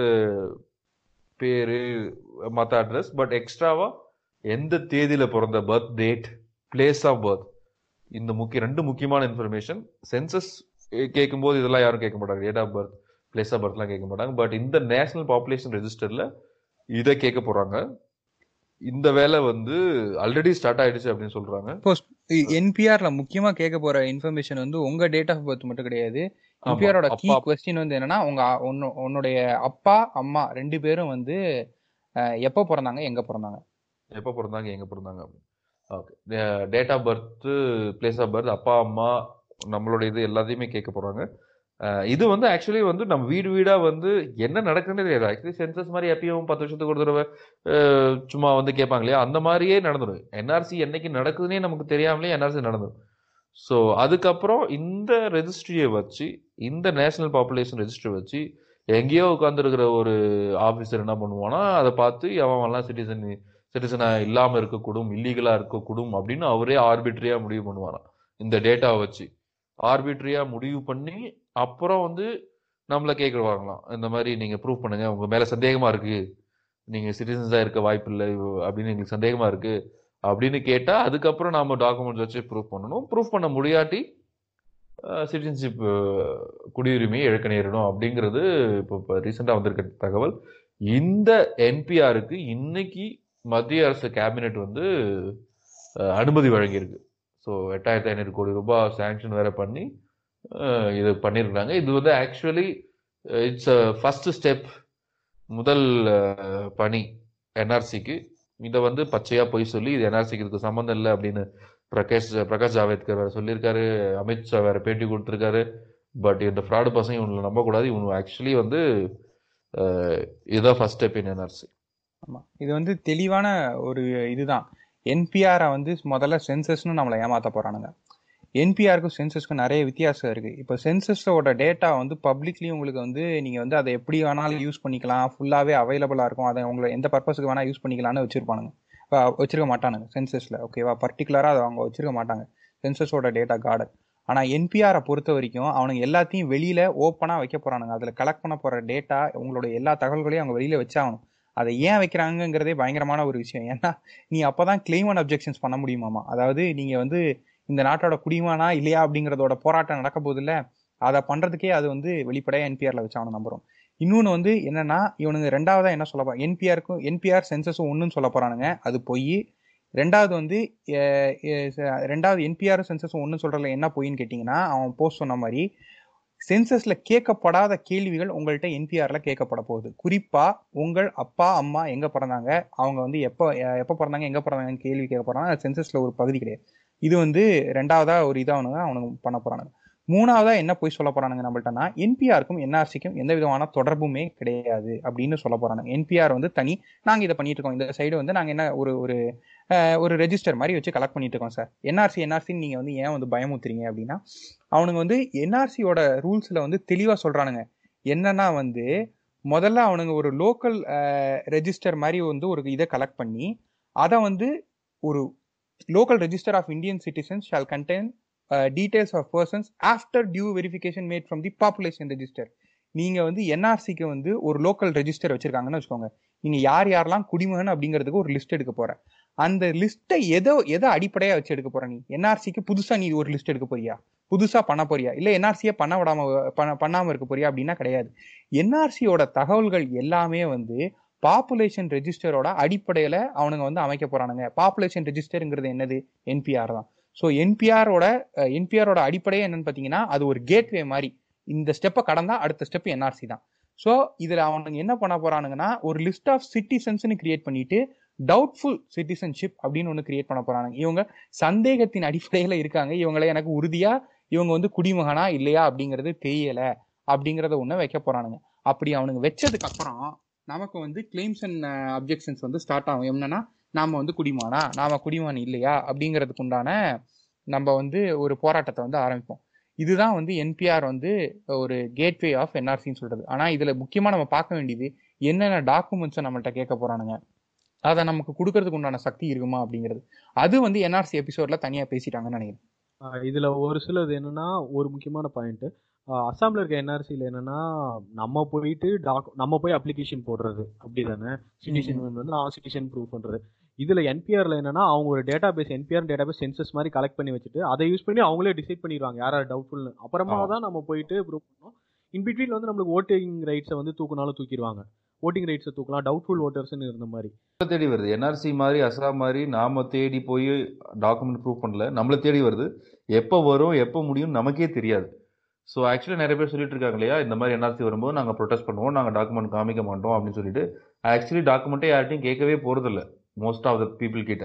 பேரு மற்ற அட்ரஸ் பட் எக்ஸ்ட்ராவா எந்த தேதியில பிறந்த birth date place of birth இந்த முக்கிய ரெண்டு முக்கியமான இன்ஃபர்மேஷன் சென்சஸ் கேட்கும்போது இதெல்லாம் யாரும் கேட்க மாட்டாங்க date of birth place of பர்த்லாம் கேட்க மாட்டாங்க பட் இந்த நேஷனல் பாப்புலேஷன் ரெஜிஸ்டர்ல இதை கேட்க போறாங்க இந்த வேலை வந்து ஆல்ரெடி ஸ்டார்ட் ஆயிடுச்சு அப்படின்னு சொல்றாங்க என்பிஆர்ல முக்கியமா கேட்க போற இன்ஃபர்மேஷன் வந்து உங்க டேட் ஆஃப் பர்த் மட்டும் கிடையாது ஆமா, என்பிஆரோட கீ அப்பா- கொஸ்டின் வந்து என்னன்னா உங்க அ- உன்னு- உன்னுடைய அப்பா அம்மா ரெண்டு பேரும் வந்து அஹ், எப்போ பிறந்தாங்க எங்க பிறந்தாங்க எப்போ பிறந்தாங்க எங்க பிறந்தாங்க okay date of birth place of birth அப்பா அம்மா நம்மளோட இது எல்லாத்தையுமே கேட்க போறாங்க அஹ் இது வந்து ஆக்சுவலி வந்து நம்ம வீடு வீடா வந்து என்ன நடக்குதுன்னு தெரியாது ஆக்சுவலி சென்சஸ் மாதிரி எப்பயும் பத்து வருஷத்துக்கு ஒரு தடவை அஹ், சும்மா வந்து கேட்பாங்க இல்லையா அந்த மாதிரியே நடந்துடும் என்ஆர்சி என்னைக்கு நடக்குதுன்னே நமக்கு தெரியாமலே என்ஆர்சி நடந்துடும் ஸோ அதுக்கப்புறம் இந்த ரெஜிஸ்ட்ரியை வச்சு இந்த நேஷனல் பாப்புலேஷன் ரெஜிஸ்டர் வச்சு எங்கேயோ உட்காந்துருக்கிற ஒரு ஆஃபீஸர் என்ன பண்ணுவானா அதை பார்த்து எவன்லாம் சிட்டிசன் சிட்டிசனா இல்லாம இருக்கக்கூடும் இல்லீகலா இருக்கக்கூடும் அப்படின்னு அவரே ஆர்பிட்ரியா முடிவு பண்ணுவாராம் இந்த டேட்டாவை வச்சு ஆர்பிட்ரியா முடிவு பண்ணி அப்புறம் வந்து நம்மள கேட்குவாங்களாம் இந்த மாதிரி நீங்க ப்ரூவ் பண்ணுங்க உங்க மேல சந்தேகமா இருக்கு நீங்க சிட்டிசன்ஸா இருக்க வாய்ப்பு இல்லை அப்படின்னு எங்களுக்கு சந்தேகமா இருக்கு அப்படின்னு கேட்டா அதுக்கப்புறம் நாம டாக்குமெண்ட்ஸ் வச்சு ப்ரூவ் பண்ணணும் ப்ரூவ் பண்ண முடியாட்டி சிட்டிசன்ஷிப் குடியுரிமையை இழக்க நேரிடும் அப்படிங்கிறது இப்போ இப்போ ரீசெண்டாக வந்திருக்க தகவல் இந்த என்பிஆருக்கு இன்னைக்கு மத்திய அரசு கேபினெட் வந்து அஹ், அனுமதி வழங்கியிருக்கு ஸோ எட்டாயிரத்தி ஐநூறு கோடி ரூபாய் சேங்ஷன் வேற பண்ணி அஹ், இது பண்ணியிருக்காங்க இது வந்து ஆக்சுவலி இட்ஸ் ஃபர்ஸ்ட் ஸ்டெப் முதல் அஹ், பணி என்ஆர்சிக்கு இதை வந்து பச்சையா போய் சொல்லி இது என்ஆர்சிக்கு இதுக்கு சம்மந்தம் இல்லை அப்படின்னு பிரகாஷ் பிரகாஷ் ஜாவேத்கர் வேற சொல்லியிருக்காரு அமித்ஷா வேற பேட்டி கொடுத்துருக்காரு பட் இந்த ஃப்ராடு பசங்க இவங்களை நம்பக்கூடாது இவங்க ஆக்சுவலி வந்து அஹ், இதுதான் ஃபர்ஸ்ட் ஸ்டெப் இன் என்ஆர்சி ஆமா இது வந்து தெளிவான ஒரு இதுதான் என்பிஆரை வந்து முதல்ல சென்சஸ்னு நம்மளை ஏமாத்த போறானுங்க என்பிஆருக்கும் சென்சஸ்க்கும் நிறைய வித்தியாசம் இருக்கு இப்போ சென்சஸோட டேட்டா வந்து பப்ளிக்லி உங்களுக்கு வந்து நீங்க வந்து அதை எப்படி வேணாலும் யூஸ் பண்ணிக்கலாம் ஃபுல்லாவே அவைலபிளா இருக்கும் அதை உங்களை எந்த பர்பஸுக்கு வேணா யூஸ் பண்ணிக்கலாம்னு வச்சிருப்பானுங்க வச்சிருக்க மாட்டானுங்க சென்சஸ்ல ஓகேவா பர்டிகுலரா அதை அவங்க வச்சிருக்க மாட்டாங்க சென்சஸோட டேட்டா கார்டர் ஆனா என்பிஆரை பொறுத்த வரைக்கும் அவனுங்க எல்லாத்தையும் வெளியில ஓப்பனா வைக்க போறானுங்க அதுல கலெக்ட் பண்ண போற டேட்டா உங்களோட எல்லா தகவல்களையும் அவங்க வெளியில வச்சாகணும் அதை ஏன் வைக்கிறாங்கங்கிறதே பயங்கரமான ஒரு விஷயம் ஏன்னா நீ அப்பதான் கிளைம் அண்ட் அப்ஜெக்ஷன்ஸ் பண்ண முடியுமாமா அதாவது நீங்க வந்து இந்த நாட்டோட குடிமானா இல்லையா அப்படிங்கறதோட போராட்டம் நடக்க போதில்ல அதை பண்றதுக்கே அது வந்து வெளிப்படையா என்பிஆர்ல வச்சு அவனை நம்புறோம் இன்னொன்னு வந்து என்னன்னா இவனுங்க ரெண்டாவதா என்ன சொல்ல போறாங்க என்பிஆருக்கும் என்பிஆர் சென்சஸும் ஒன்றுன்னு சொல்ல போறானுங்க அது பொய் ரெண்டாவது வந்து அஹ், அஹ், ரெண்டாவது என்பிஆர் சென்சஸும் ஒன்றும் சொல்றதுல என்ன பொய்ன்னு கேட்டிங்கன்னா அவன் போஸ்ட் சொன்ன மாதிரி சென்சஸ்ல கேட்கப்படாத கேள்விகள் உங்கள்கிட்ட என்பிஆர்ல கேட்கப்பட போகுது குறிப்பா உங்கள் அப்பா அம்மா எங்க பிறந்தாங்க அவங்க வந்து எப்போ எப்போ பிறந்தாங்க எங்க பிறந்தாங்கன்னு கேள்வி கேட்க போறாங்க அது சென்சஸ்ல ஒரு பகுதி கிடையாது இது வந்து ரெண்டாவதா ஒரு இதா அவனுங்க அவனுங்க பண்ண போறானுங்க மூணாவதா என்ன போய் சொல்ல போறானுங்க நம்மள்ட்டனா என்பிஆருக்கும் என்ஆர்சிக்கும் எந்த விதமான தொடர்புமே கிடையாது அப்படின்னு சொல்ல போறானுங்க என்பிஆர் வந்து தனி நாங்க இதை பண்ணிட்டு இருக்கோம் இந்த சைடு வந்து நாங்க என்ன ஒரு ஒரு அஹ், ஒரு ரெஜிஸ்டர் மாதிரி வச்சு கலெக்ட் பண்ணிட்டு இருக்கோம் சார் என்ஆர்சி என்ஆர்சின்னு நீங்க வந்து ஏன் வந்து பயமுத்துறீங்க அப்படின்னா அவனுங்க வந்து என்ஆர்சியோட ரூல்ஸ்ல வந்து தெளிவா சொல்றானுங்க என்னன்னா வந்து முதல்ல அவனுங்க ஒரு லோக்கல் ரெஜிஸ்டர் மாதிரி வந்து ஒரு இதை கலெக்ட் பண்ணி அதை வந்து ஒரு local register of Indian citizens shall contain details of persons after due verification made from the population register நீங்க வந்து என்ஆர்சிக்கு வந்து ஒரு லோக்கல் ரெஜிஸ்டர் வச்சிருக்காங்கன்னு வச்சுக்கோங்க நீங்க யார் யாரெல்லாம் குடிமகன் அப்படிங்கிறதுக்கு ஒரு லிஸ்ட் எடுக்க போற அந்த லிஸ்ட்டை எதோ எதை அடிப்படையா வச்சு எடுக்க போற நீ என்ஆர்சிக்கு புதுசா நீ ஒரு லிஸ்ட் எடுக்க போறியா புதுசா பண்ண போறியா இல்ல என்ஆர்சியை பண்ண விடாம பண்ண பண்ணாம இருக்க போறியா அப்படின்னா கிடையாது என்ஆர்சியோட தகவல்கள் எல்லாமே வந்து பாப்புலேஷன் ரெஜிஸ்டரோட அடிப்படையில அவனுங்க வந்து அமைக்க போறானுங்க பாப்புலேஷன் ரெஜிஸ்டருங்கிறது என்னது என்பிஆர் தான் ஸோ என்பிஆரோட என்பிஆரோட அடிப்படையே என்னன்னு பார்த்தீங்கன்னா அது ஒரு கேட்வே மாதிரி இந்த ஸ்டெப்பை கடந்தா அடுத்த ஸ்டெப் என்ஆர்சி தான் ஸோ இதுல அவனுங்க என்ன பண்ண போறானுங்கன்னா ஒரு லிஸ்ட் ஆஃப் சிட்டிசன்ஸ்னு கிரியேட் பண்ணிட்டு டவுட்ஃபுல் சிட்டிசன்ஷிப் அப்படின்னு ஒன்று கிரியேட் பண்ண போறானுங்க இவங்க சந்தேகத்தின் அடிப்படையில இருக்காங்க இவங்கள எனக்கு உறுதியா இவங்க வந்து குடிமகனா இல்லையா அப்படிங்கிறது தெரியல அப்படிங்கறத ஒண்ணு வைக்க போறானுங்க அப்படி அவனுங்க வச்சதுக்கு அப்புறம் நமக்கு வந்து கிளைம்ஸ் அண்ட் அப்ஜெக்ஷன்ஸ் வந்து ஸ்டார்ட் ஆகும் என்னன்னா நாம வந்து குடிமானா நாம குடிமான் இல்லையா அப்படிங்கிறதுக்கு உண்டான நம்ம வந்து ஒரு போராட்டத்தை வந்து ஆரம்பிப்போம் இதுதான் வந்து என்பிஆர் வந்து ஒரு கேட்வே ஆஃப் என்ஆர்சின்னு சொல்றது ஆனா இதுல முக்கியமா நம்ம பார்க்க வேண்டியது என்னென்ன டாக்குமெண்ட்ஸை நம்மள்ட்ட கேட்க போறானுங்க அதை நமக்கு கொடுக்கறதுக்கு உண்டான சக்தி இருக்குமா அப்படிங்கிறது அது வந்து என்ஆர்சி எபிசோட்ல தனியா பேசிட்டாங்கன்னு நினைக்கிறேன் ஆஹ் இதுல ஒரு சிலது என்னன்னா ஒரு முக்கியமான பாயிண்ட் அசாம்ல இருக்க என்ஆர்சியில் என்னன்னா நம்ம போயிட்டு டாக் நம்ம போய் அப்ளிகேஷன் போடுறது அப்படிதானே சிட்டிசன் வந்து நான் சிட்டிசன் ப்ரூவ் பண்றது இதுல என்பிஆர்ல என்னன்னா அவங்க ஒரு data base NPR data base census மாதிரி கலெக்ட் பண்ணி வச்சுட்டு அதை யூஸ் பண்ணி அவங்களே டிசைட் பண்ணிடுவாங்க யார் யார் டவுட்ஃபுல்னு அப்புறமா ஆமா. தான் நம்ம போயிட்டு ப்ரூவ் பண்ணோம் இன் பிட்வீன் வந்து நம்மளுக்கு ஓட்டிங் ரைட்ஸை வந்து தூக்குனாலும் தூக்கிடுவாங்க ஓட்டிங் ரைட்ஸை தூக்கலாம் டவுட்ஃபுல் ஓட்டர்ஸ்னு இருந்த மாதிரி நம்மள தேடி வருது என்ஆர்சி மாதிரி அசாம் மாதிரி நாம தேடி போய் டாக்குமெண்ட் ப்ரூவ் பண்ணல நம்மள தேடி வருது எப்போ வரும் எப்போ முடியும் நமக்கே தெரியாது ஸோ ஆக்சுவலி நிறைய பேர் சொல்லிட்டு இருக்காங்க இல்லையா இந்த மாதிரி என்ஆர்சி வரும்போது நாங்கள் ப்ரொடெஸ்ட் பண்ணுவோம் நாங்கள் டாக்குமெண்ட் காமிக்க மாட்டோம் அப்படின்னு சொல்லிட்டு ஆக்சுவலி டாக்குமெண்ட்டே யார்ட்டையும் கேட்கவே போறதில்ல மோஸ்ட் ஆஃப் த பீப்புள் கிட்ட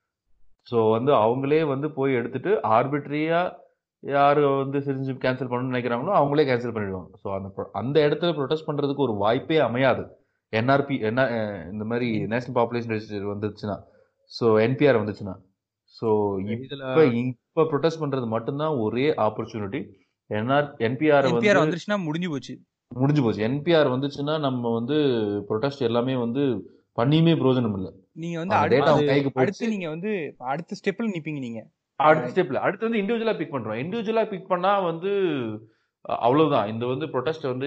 ஸோ வந்து அவங்களே வந்து போய் எடுத்துட்டு ஆர்பிட்ரியா யார் வந்து சிட்டிசன்ஷிப் கேன்சல் பண்ணணும்னு நினைக்கிறாங்களோ அவங்களே கேன்சல் பண்ணிடுவாங்க ஸோ அந்த pro- அந்த இடத்துல ப்ரொடெஸ்ட் பண்றதுக்கு ஒரு வாய்ப்பே அமையாது என்ஆர்பி என்ன அஹ் இந்த மாதிரி நேஷனல் பாப்புலேஷன் ரெஜிஸ்டர் வந்துச்சுன்னா ஸோ என்பிஆர் வந்துச்சுன்னா ஸோ இதுல இப்போ இப்போ ப்ரொடெஸ்ட் பண்றது மட்டும்தான் ஒரே ஆப்பர்ச்சுனிட்டி என்ஆர் என்பிஆர் என்பிஆர் வந்து வந்துருச்சுன்னா முடிஞ்சு போச்சு முடிஞ்சு போச்சு என்பிஆர் வந்துச்சுன்னா நம்ம வந்து ப்ரொடெஸ்ட் எல்லாமே வந்து பண்ணியுமே பிரயோஜனம் இல்லை நீங்க வந்து அந்த அடுத்து டேட்டா அவங்க கைக்கு போச்சு அடுத்து நீங்க வந்து அடுத்த ஸ்டெப்ல நிப்பீங்க நீங்க அடுத்த ஸ்டெப்ல அடுத்து வந்து இண்டிவிஜுவலா பிக் பண்றோம் இண்டிவிஜுவலா பிக் பண்ணா வந்து அஹ், அவ்வளவுதான் இந்த வந்து ப்ரொடெஸ்ட் வந்து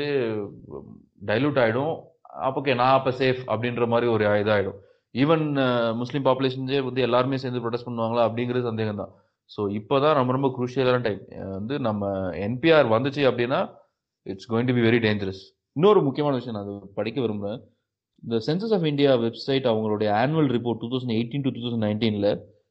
டைலூட் ஆயிடும் அப்போ ஓகே நான் அப்ப சேஃப் அப்படின்ற மாதிரி ஒரு இதாயிடும் ஈவன் முஸ்லீம் பாப்புலேஷன்ஸே வந்து எல்லாருமே சேர்ந்து ப்ரொடெஸ்ட் பண்ணுவாங்களா அப்படிங்கிறது சந்தேகம் தான் ஸோ இப்போதான் ரொம்ப ரொம்ப குரூஷியலான டைம் வந்து நம்ம என்பிஆர் வந்துச்சு அப்படின்னா it's going to be very dangerous இன்னொரு முக்கியமான விஷயம் நான் அது படிக்க விரும்புறேன் இந்த சென்சஸ் ஆஃப் இந்தியா வெப்சைட் அவங்களுடைய annual report two thousand eighteen to two thousand நைன்டீனில்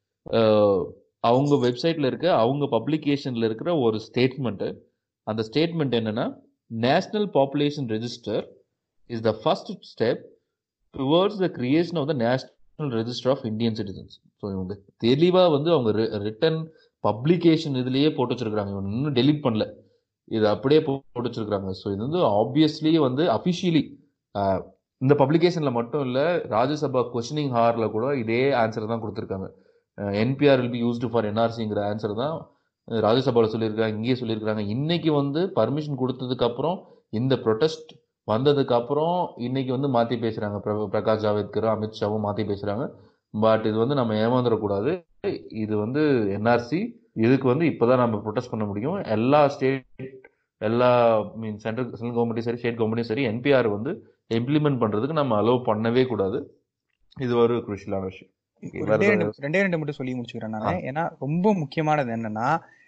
அவங்க வெப்சைட்ல இருக்க அவங்க பப்ளிகேஷன்ல இருக்கிற ஒரு ஸ்டேட்மெண்ட் அந்த ஸ்டேட்மெண்ட் என்னன்னா national population register is the first step towards the creation of the national register of Indian citizens so இவங்க தெளிவாக வந்து அவங்க ரிட்டன் பப்ளிகேஷன் இதுலயே போட்டு வச்சிருக்காங்க இவங்க இன்னும் டெலீட் பண்ணல இது அப்படியே போ- போட்டு வச்சிருக்காங்க ஸோ இது வந்து ஆப்வியஸ்லி வந்து அஃபிஷியலி இந்த பப்ளிகேஷன்ல மட்டும் இல்ல ராஜ்யசபா கொஸ்டினிங் ஹார்ல கூட இதே ஆன்சர் தான் கொடுத்துருக்காங்க NPR will be used for என்ஆர்சிங்கிற ஆன்சர் தான் அஹ், ராஜ்யசபால சொல்லியிருக்காங்க இங்கேயே சொல்லியிருக்காங்க இன்னைக்கு வந்து பர்மிஷன் கொடுத்ததுக்கு அப்புறம் இந்த ப்ரொடெஸ்ட் வந்ததுக்கு அப்புறம் இன்னைக்கு வந்து மாத்தி பேசுறாங்க பிர- பிரகாஷ் ஜாவேத்கரும் அமித்ஷாவும் மாத்தி பேசுறாங்க பட் இது வந்து நம்ம ஏமாந்துடக்கூடாது இது வந்து என்ஆர்சி இதுக்கு வந்து இப்போதான் நம்ம ப்ரொடெஸ்ட் பண்ண முடியும் எல்லா ஸ்டேட் எல்லா மீன் சென்ட்ரல் சென்ட்ரல் கவர்மெண்ட்டும் சரி ஸ்டேட் கவர்மெண்ட்டும் சரி என்பிஆர் வந்து இம்ப்ளிமெண்ட் பண்ணுறதுக்கு நம்ம அலோவ் பண்ணவே கூடாது இது ஒரு குருஷியலான விஷயம் ஒரு வேற ரெண்டே ஏதாவது- ரெண்டு ரெண்டே ரெண்டு மட்டும் சொல்லி முடிச்சுக்கிறேன் ஆ. நான் ஏன்னா ரொம்ப முக்கியமானது என்னன்னா